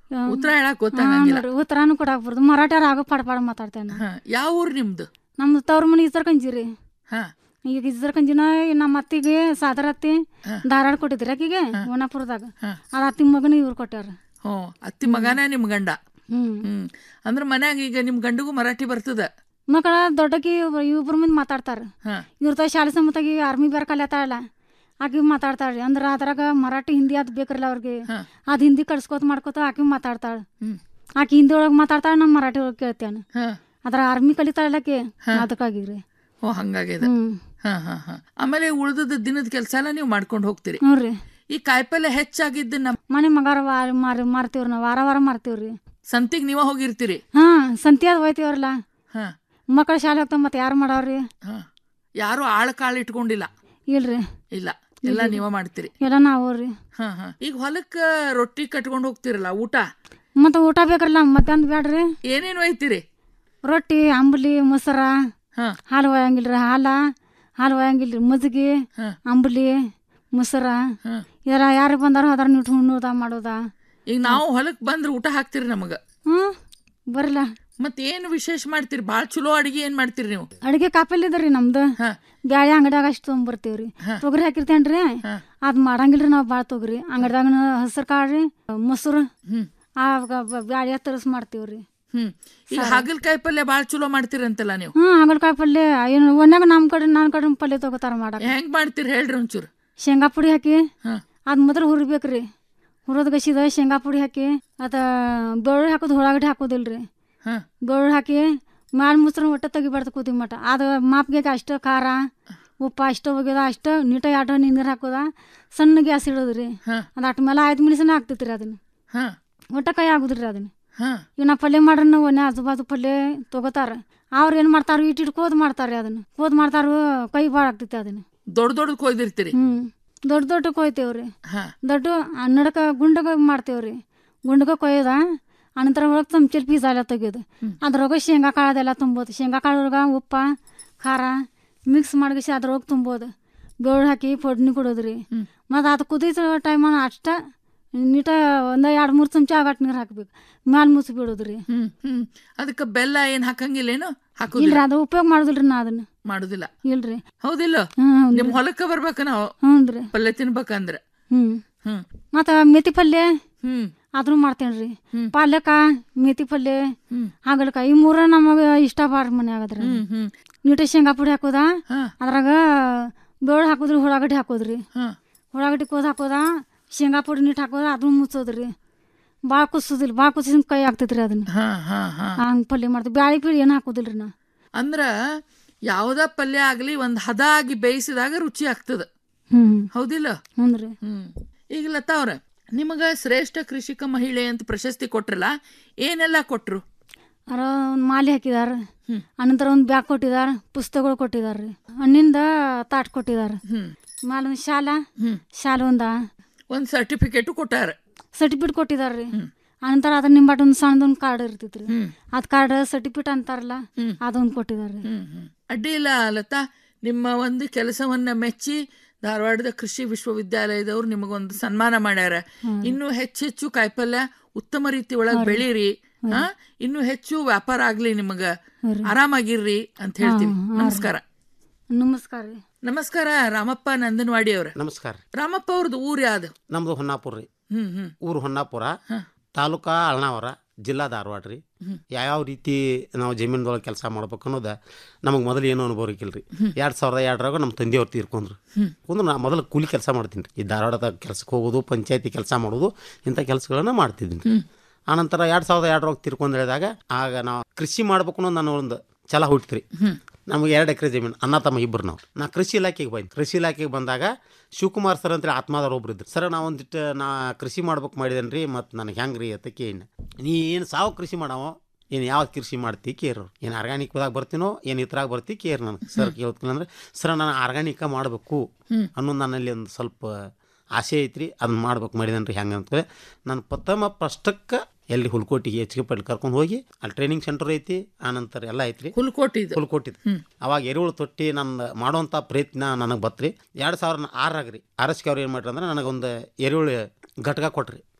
ಉತ್ತರ ಹೇಳಕ್ ಗೊತ್ತಾಗಂಗಿಲ್ಲ ಉತ್ತರಾನು ಕೊಡಾಕ್ ಬರೋದು ಮರಾಠ್ಯಾರ ಆಗೋ ಪಡ ಪಡ ಮಾತಾಡ್ತೇನೆ ಹಾ, ಯಾವ ಊರ್ ನಿಮ್ದು ನಮ್ದು ತವ್ರ ಮನೆ ಇಸರ್ಕಂಜಿ ರೀ ಹಾ ಈಗ ಇಸರ್ಕಂಜಿನ ನಮ್ಮ ಅತ್ತಿಗೆ ಸಾದರ ಅತ್ತಿ ಧಾರವಾಡ ಕೊಟ್ಟಿದ್ರಿ ಆಕಿಗೆ ವನಾಪುರದಾಗ ಅದ ಅತ್ತಿ ಮಗನ ಇವ್ರು ಕೊಟ್ಟಾರ ಹ್ಞೂ ಅತ್ತಿ ಮಗನ ನಿಮ್ ಗಂಡ ಹ್ಮ್ ಹ್ಮ್ ಅಂದ್ರ ಮನ್ಯಾಗ ಈಗ ನಿಮ್ ಗಂಡಗೂ ಮರಾಠಿ ಬರ್ತದ ಮಕ್ಕಳ ದೊಡ್ಡಕಿ ಇಬ್ರು ಮಂದಿ ಮಾತಾಡ್ತಾರ ಹಾ ಇವ್ರ ಶಾಲೆ ಸಮ್ಮತಾಗಿ ಆರ್ಮಿ ಬೇರೆ ಕಲಿಯತ್ತಾಳಲ್ಲ ಆಕಿ ಮಾತಾಡ್ತಾಳ್ರಿ ಅಂದ್ರ ಅದ್ರಾಗ ಮರಾಠಿ ಹಿಂದಿ ಅದ್ ಬೇಕ್ರಲ್ಲ ಅವ್ರಿಗೆ ಅದ್ ಹಿಂದಿ ಕಳ್ಸ್ಕೊತ ಮಾಡ್ಕೊತ ಆಕಿ ಮಾತಾಡ್ತಾಳ ಹ್ಮ್. ಆಕಿ ಹಿಂದಿ ಒಳಗ್ ಮಾತಾಡ್ತಾಳ ನಮ್ ಮರಾಠಿ ಒಳಗ್ ಕೇಳ್ತೇನೆ ಹಾ ಅದ್ರ ಆರ್ಮಿ ಕಲಿತಾಳಲ್ಲ ಆಕಿ ಅದಕ್ಕಾಗಿರಿ ಓ ಹಂಗಾಗಿದೆ ಹ್ಮ್ ಹಾ ಹಾ ಹಾ ಆಮೇಲೆ ಉಳ್ದದ ದಿನದ ಕೆಲಸ ಎಲ್ಲ ನೀವು ಮಾಡ್ಕೊಂಡು ಹೋಗ್ತೀರಿ ಹ್ಞೂರಿ ಈ ಕಾಯಿಪಲ್ಲೆ ಹೆಚ್ಚಾಗಿದ್ದು ನಮ್ ಮನೆ ಮಗಾರ ವಾರ ಮಾರಿ ಮಾರ್ತೀವ್ರಿ ನಾವು ವಾರ ವಾರ ಮಾರ್ತೀವ್ರಿ ಸಂತಿಗ್ ನೀವ ಹೋಗಿರ್ತೀರಿ ಹಾ ಸಂತಿ ಅದ್ ಹೋಯ್ತೀವ್ರಲ್ಲ ಹಾ ಮಕ್ಕಳ ಶಾಲೆ ಹೋಗ್ತಾವ ಮತ್ತೆ ಯಾರು ಮಾಡವ್ರಿ ಹಾ ಯಾರು ಆಳ ಕಾಳು ಇಟ್ಕೊಂಡಿಲ್ಲ ಇಲ್ರಿ ಇಲ್ಲ ಎಲ್ಲ ನೀವ ಮಾಡ್ತೀರಿ ಎಲ್ಲ ನಾವು ರೀ ಹಾ ಹಾ ಈಗ ಹೊಲಕ್ಕ ರೊಟ್ಟಿ ಕಟ್ಕೊಂಡು ಹೋಗ್ತಿರಲ್ಲ ಊಟ ಮತ್ತೆ ಊಟ ಬೇಕ್ರಲ್ಲ ಮಧ್ಯಾಹ್ನ ಬ್ಯಾಡ್ರಿ ಏನೇನು ಒಯ್ತೀರಿ ರೊಟ್ಟಿ ಅಂಬಲಿ ಮೊಸರ ಹಾ ಹಾಲು ಒಯ್ಯಂಗಿಲ್ರಿ ಹಾಲ ಹಾಲು ಒಯ್ಯಂಗಿಲ್ರಿ ಮಜ್ಜಿಗೆ ಹಾ. ಅಂಬಲಿ ಮೊಸರ ಹಾ. ಇದೆಲ್ಲ ಯಾರು ಬಂದಾರ ಅದ್ರ ನಿಟ್ಟು ಉಣ್ಣೋದ ಮಾಡೋದ ಈಗ ನಾವು ಹೊಲಕ್ ಬಂದ್ರೆ ಊಟ ಹಾಕ್ತಿರಿ ನಮಗ ಹ್ಮ್ ಬರಲ್ಲ ಮತ್ ಏನ್ ವಿಶೇಷ ಮಾಡ್ತೀರಿ ಬಾಳ ಚಲೋ ಅಡಿಗೆ ಏನ್ ಮಾಡ್ತೀರಿ ನೀವು ಅಡಿಗೆ ಕಾಪಲ್ ಇದ್ರಿ ನಮ್ದು ಬ್ಯಾಳೆ ಅಂಗಡ್ಯಾಗ ಅಷ್ಟು ತೊಗೊಂಬರ್ತೀವ್ರಿ ತೊಗರಿ ಹಾಕಿರ್ತೇನ್ರಿ ಅದ್ ಮಾಡಂಗಿಲ್ರಿ ನಾವ್ ಬಾಳ ತೊಗರಿ ಅಂಗಡ್ಯಾಗ ಹಸಿರು ಕಾಳ್ರಿ ಮೊಸರು ಆವಾಗ ಬ- ಬ್ಯಾಳೆ ತರಸ್ ಮಾಡ್ತೀವ್ರಿ ಹ್ಮ್ ಈಗ ಹಾಗಲ್ಕಾಯಿ ಪಲ್ಯ ಬಾಳ ಚಲೋ ಮಾಡ್ತೀರಂತಲ್ಲ ನೀವು ಹ್ಮ್ ಹಾಗಲ್ಕಾಯಿ ಪಲ್ಯ ಏನು ಒನ್ಯಾಗ ನಮ್ ಕಡೆ ನನ್ ಕಡೆ ಪಲ್ಯ ತಗೋತಾರ ಮಾಡಕ್ ಹೆಂಗ್ ಮಾಡ್ತೀರಿ ಹೇಳ್ರಿ ಒಂಚೂರು ಶೇಂಗಾ ಪುಡಿ ಹಾಕಿ ಹಾ. ಅದ್ ಮೊದಲು ಹುರಿಬೇಕ್ರಿ ಹುರಿದ್ ಗಸಿದ ಶೇಂಗಾ ಪುಡಿ ಹಾಕಿ ಅದ ಬೆಳ್ಳುಳ್ಳಿ ಹಾಕೋದು ಉಳ್ಳಾಗಡ್ಡಿ ಹಾಕೋದಿಲ್ರಿ ಹಾ. ಬೆಳ್ಳುಳ್ಳಿ ಹಾಕಿ ಮಾಡಿ ಮುಸ್ರು ಒಟ್ಟ ತೆಗಿಬಾರ್ದು ಕುದಿ ಮಟ ಅದು ಮಾಪ್ಗೆ ಅಷ್ಟು ಖಾರ ಉಪ್ಪು ಅಷ್ಟು ಒಗ್ಯದ ಅಷ್ಟು ನೀಟಾಗಿ ಆಟ ನೀರು ಹಾಕೋದ ಸಣ್ಣ ಗ್ಯಾಸ್ ಇಡೋದ್ರಿ ಅದು ಅಟ್ ಮೇಲೆ ಐದು ಮಿನಿಸನ ಹಾಕ್ತೈತ್ರಿ ಅದನ್ನ ಹಾ ಒಟ್ಟ ಕೈ ಆಗುದ್ರಿ ಅದನ್ನ ಹಾ ಈಗ ನಾ ಪಲ್ಯ ಮಾಡ್ರ ಒನ್ನೆ ಆಜು ಬಾಜು ಪಲ್ಯ ತಗೋತಾರ ಅವ್ರ ಏನ್ ಮಾಡ್ತಾರ ಇಟ್ ಇಟ್ ಕೋದ್ ಮಾಡ್ತಾರ್ರಿ ಅದನ್ನ ಕೋದ್ ಮಾಡ್ತಾರ ಕೈ ಭಾಳ ಆಗ್ತೈತಿ ಅದನ್ನ ದೊಡ್ಡ ದೊಡ್ಡ ಕೊಯ್ದಿರ್ತೀರಿ ಹ್ಮ್ ದೊಡ್ಡ ದೊಡ್ಡ ಕೊಯ್ತೇವ್ರಿ ಹಾ ದೊಡ್ಡ ಅನ್ನಡಕ ಗುಂಡಗ ಮಾಡ್ತೇವ್ರಿ ಗುಂಡಗ ಕೊಯ್ಯದ ಅನಂತರ ಒಳಗೆ ಚಮಚಲ್ ಪೀಸ್ ಎಲ್ಲ ತೆಗಿಯೋದು ಅದ್ರೊಳಗೆ ಶೇಂಗಾ ಕಾಳದೆಲ್ಲ ತುಂಬೋದು ಶೇಂಗಾ ಕಾಳೊಳಗೆ ಉಪ್ಪ ಖಾರ ಮಿಕ್ಸ್ ಮಾಡಿಸಿ ಅದ್ರೊಳಗೆ ತುಂಬೋದು ಬೆಳ್ಳುಳ್ಳಿ ಹಾಕಿ ಫೊಡ್ನಿ ಕೊಡೋದ್ರಿ ಮತ್ತು ಅದು ಕುದೀತ ಟೈಮ್ ಅಷ್ಟ ನೀಟ ಒಂದು ಎರಡು ಮೂರು ಚಮಚ ಆಗಟ್ ನೀರು ಹಾಕ್ಬೇಕು ಮ್ಯಾಲ ಮುಚ್ಚಿ ಬಿಡೋದ್ರಿ ಹ್ಮ್ ಹ್ಮ್ ಅದಕ್ಕ ಬೆಲ್ಲ ಏನ್ ಹಾಕಂಗಿಲ್ಲೇನು ಇಲ್ರಿ ಹಾಕುದಿಲ್ಲ ಅದು ಉಪಯೋಗ ಮಾಡೋದಿಲ್ರಿ ನಾ ಅದನ್ನ ಮಾಡುದಿಲ್ಲ ಇಲ್ರಿ ಹೌದಿಲ್ಲ ಹ್ಮ್ ನಿಮ್ ಹೊಲಕ್ಕ ಬರ್ಬೇಕ ನಾವು ಹ್ಞೂನ್ರಿ ಪಲ್ಯ ತಿನ್ಬೇಕಂದ್ರ ಹ್ಮ್ ಹ್ಮ್ ಮತ್ತ ಮೆಥಿ ಪಲ್ಯ ಹ್ಮ್ ಅದನ್ನು ಮಾಡ್ತೇನ್ರಿ ಪಾಲಕ ಮೆಥಿ ಪಲ್ಯ ಹಾಗಲಕಾಯಿ ಈ ಮೂರ ನಮಗ ಇಷ್ಟ ಬಾರ ಮನ್ಯಾಗದ್ರ ಹ್ಮ್ ಹ್ಮ್ ನೀಟ ಶೇಂಗಾ ಪುಡಿ ಹಾಕೋದ ಅದ್ರಾಗ ಬೆಳ್ಳುಳ್ಳಿ ಹಾಕೋದ್ರಿ ಉಳ್ಳಾಗಡ್ಡಿ ಹಾಕೋದ್ರಿ ಹಾ ಉಳ್ಳಾಗಡ್ಡಿ ಕೋದ್ ಹಾಕೋದ ಶೇಂಗಾ ಪುಡಿ ನೀಟ್ ಹಾಕೋದ ಅದನ್ನ ಮುಚ್ಚೋದ್ರಿ ಭಾಳ ಕುಸೋದಿಲ್ಲ ಭಾಳ ಕುಸಿದ ಕೈ ಆಗ್ತೈತ್ರಿ ಅದನ್ನ ಹಾ ಹಾ ಹಾ ಹಂಗ್ ಪಲ್ಯ ಮಾಡ್ತೀವಿ ಬ್ಯಾಳಿ ಪೀಳಿ ಏನು ಹಾಕೋದಿಲ್ರಿ ನಾ ಅಂದ್ರ ಯಾವ್ದ ಪಲ್ಯ ಆಗ್ಲಿ ಒಂದ್ ಹದ ಆಗಿ ಬೇಯಿಸಿದಾಗ ರುಚಿ ಆಗ್ತದ ಹ್ಮ್ ಹೌದಿಲ್ಲ ಹ್ಞೂನ್ರಿ ಹ್ಮ್ ಈಗ ಲತಾ ಅವ್ರ ನಿಮಗ ಶ್ರೇಷ್ಠ ಕೃಷಿಕ ಮಹಿಳೆ ಅಂತ ಪ್ರಶಸ್ತಿ ಕೊಟ್ರಲ್ಲ ಏನೆಲ್ಲ ಕೊಟ್ರು ಅರ ಒಂದು ಮಾಲೆ ಹಾಕಿದಾರ ಅನಂತರ ಒಂದು ಬ್ಯಾಗ್ ಕೊಟ್ಟಿದಾರ ಪುಸ್ತಕಗಳು ಕೊಟ್ಟಿದಾರ್ರಿ ಹಣ್ಣಿಂದ ತಾಟ್ ಕೊಟ್ಟಿದಾರ ಮ್ಯಾಲ ಒಂದು ಶಾಲ ಶಾಲ ಒಂದ ಒಂದ್ ಸರ್ಟಿಫಿಕೇಟ್ ಕೊಟ್ಟಾರ ಸರ್ಟಿಫಿಕೇಟ್ ಕೊಟ್ಟಿದಾರ್ರಿ ಅನಂತರ ಅದ್ರ ನಿಂಬಾಟ ಒಂದು ಸಣ್ಣದೊಂದು ಕಾರ್ಡ್ ಇರ್ತೈತ್ರಿ ಅದ್ ಕಾರ್ಡ್ ಸರ್ಟಿಫಿಕೇಟ್ ಅಂತಾರಲ್ಲ ಅದೊಂದು ಕೊಟ್ಟಿದಾರ್ರಿ ಅಡ್ಡಿ ಇಲ್ಲ ಲತಾ ನಿಮ್ಮ ಒಂದು ಕೆಲಸವನ್ನ ಮೆಚ್ಚಿ ಧಾರವಾಡದ ಕೃಷಿ ವಿಶ್ವವಿದ್ಯಾಲಯದವ್ರು ನಿಮಗೊಂದು ಸನ್ಮಾನ ಮಾಡ್ಯಾರ ಇನ್ನು ಹೆಚ್ಚೆಚ್ಚು ಕಾಯಿಪಲ್ಯ ಉತ್ತಮ ರೀತಿ ಒಳಗ್ ಬೆಳೀರಿ ಹಾ ಇನ್ನು ಹೆಚ್ಚು ವ್ಯಾಪಾರ ಆಗ್ಲಿ ನಿಮಗ ಆರಾಮಾಗಿರ್ರಿ ಅಂತ ಹೇಳ್ತೀವಿ ಹಾ, ಹಾ. ನಮಸ್ಕಾರ ನಮಸ್ಕಾರ ರೀ ನಮಸ್ಕಾರ ರಾಮಪ್ಪ ನಂದನವಾಡಿ ಅವ್ರ ನಮಸ್ಕಾರ ರಾಮಪ್ಪ ಅವ್ರದ್ದು ಊರ್ ಯಾವ್ದು ನಮ್ದು ಹೊನ್ನಾಪುರ ರೀ ಹ್ಮ್ ಹ್ಮ್ ಊರು ಹೊನ್ನಾಪುರ ತಾಲೂಕಾ ಅಳ್ನಾವರ ಜಿಲ್ಲಾ ಧಾರವಾಡ ರೀ ಯಾವ್ಯಾವ ರೀತಿ ನಾವು ಜಮೀನ್ದೊಳಗೆ ಕೆಲಸ ಮಾಡ್ಬೇಕು ಅನ್ನೋದು ನಮಗೆ ಮೊದಲು ಏನೂ ಅನುಭವ ಇರ್ಕಿಲ್ಲ ರೀ ಎರಡು ಸಾವಿರದ ಎರಡರಾಗ ನಮ್ಮ ತಂದೆಯವ್ರು ತೀರ್ಕೊಂಡ್ರು ಕೊಂದ್ರೆ ನಾ ಮೊದಲು ಕೂಲಿ ಕೆಲಸ ಮಾಡ್ತೀನಿ ರೀ ಈ ಧಾರವಾಡದ ಕೆಲ್ಸಕ್ಕೆ ಹೋಗೋದು ಪಂಚಾಯತಿ ಕೆಲಸ ಮಾಡೋದು ಇಂಥ ಕೆಲಸಗಳನ್ನ ಮಾಡ್ತಿದ್ದೀನಿ ರೀ ಆನಂತರ ಎರಡು ಸಾವಿರದ ಎರಡರಾಗ ತೀರ್ಕೊಂಡು ಹೇಳಿದಾಗ ಆಗ ನಾವು ಕೃಷಿ ಮಾಡ್ಬೇಕು ಅನ್ನೋ ನನ್ನ ಒಂದು ಛಲ ಹುಟ್ಟಿತ್ರಿ ನಮಗೆ ಎರಡು ಎಕರೆ ಜಮೀನು ಅಣ್ಣ ತಮ್ಮ ಇಬ್ಬರು ನಾವು ನಾ ಕೃಷಿ ಇಲಾಖೆಗೆ ಬಂದು ಕೃಷಿ ಇಲಾಖೆಗೆ ಬಂದಾಗ ಶಿವಕುಮಾರ್ ಸರ್ ಅಂತೇಳಿ ಆತ್ಮದವ್ರು ಒಬ್ರು ಇದ್ರು ಸರ್ ನಾ ಒಂದಿಟ್ಟು ನಾ ಕೃಷಿ ಮಾಡ್ಬೇಕು ಮಾಡಿದೇನೆ ರೀ ಮತ್ತು ನನಗೆ ಹೆಂಗೆ ರೀ ಅಂತ ಕೇಳಿನ ನೀ ಏನು ಸಾವು ಕೃಷಿ ಮಾಡವ ಏನು ಯಾವ ಕೃಷಿ ಮಾಡ್ತಿ ಕೇರು ಏನು ಆರ್ಗಾನಿಕ್ದಾಗ ಬರ್ತೀನೋ ಏನು ಇದ್ರಾಗ ಬರ್ತಿ ಕೇರ್ ನನಗೆ ಸರ್ ಕೇಳ್ತೀನಿ ಅಂದ್ರೆ ಸರ್ ನಾನು ಆರ್ಗಾನಿಕ ಮಾಡಬೇಕು ಅನ್ನೋದು ನನ್ನಲ್ಲಿ ಒಂದು ಸ್ವಲ್ಪ ಆಸೆ ಐತ್ರಿ ಅದನ್ನ ಮಾಡ್ಬೇಕು ಮಾಡಿದೇನೆ ರೀ ಹೆಂಗೆ ಅಂತ ನಾನು ಪ್ರಥಮ ಫಸ್ಟಕ್ಕೆ ಎಲ್ಲಿ ಹುಲ್ಕೋಟಿಗೆ ಎಚ್ ಕೆ ಪಲ್ಲಿ ಕರ್ಕೊಂಡು ಹೋಗಿ ಅಲ್ಲಿ ಟ್ರೈನಿಂಗ್ ಸೆಂಟರ್ ಐತಿ ಆನಂತರ ಎಲ್ಲ ಐತ್ರಿ ಹುಲ್ಕೋಟಿ ಹುಲ್ಕೋಟಿದ್ ಅವಾಗ ಎರೆಹುಳು ತೊಟ್ಟಿ ನನ್ನ ಮಾಡುವಂಥ ಪ್ರಯತ್ನ ನನಗೆ ಬತ್ರಿ ಎರಡು ಸಾವಿರದ ಆರಾಗ ರೀ ಆರ್ ಎಸ್ ಕೆ ಅವ್ರು ಏನು ಮಾಡ್ರಿ ಅಂದ್ರೆ ನನಗೊಂದು ಎರೆಹುಳು ಘಟಕ ಕೊಟ್ರಿ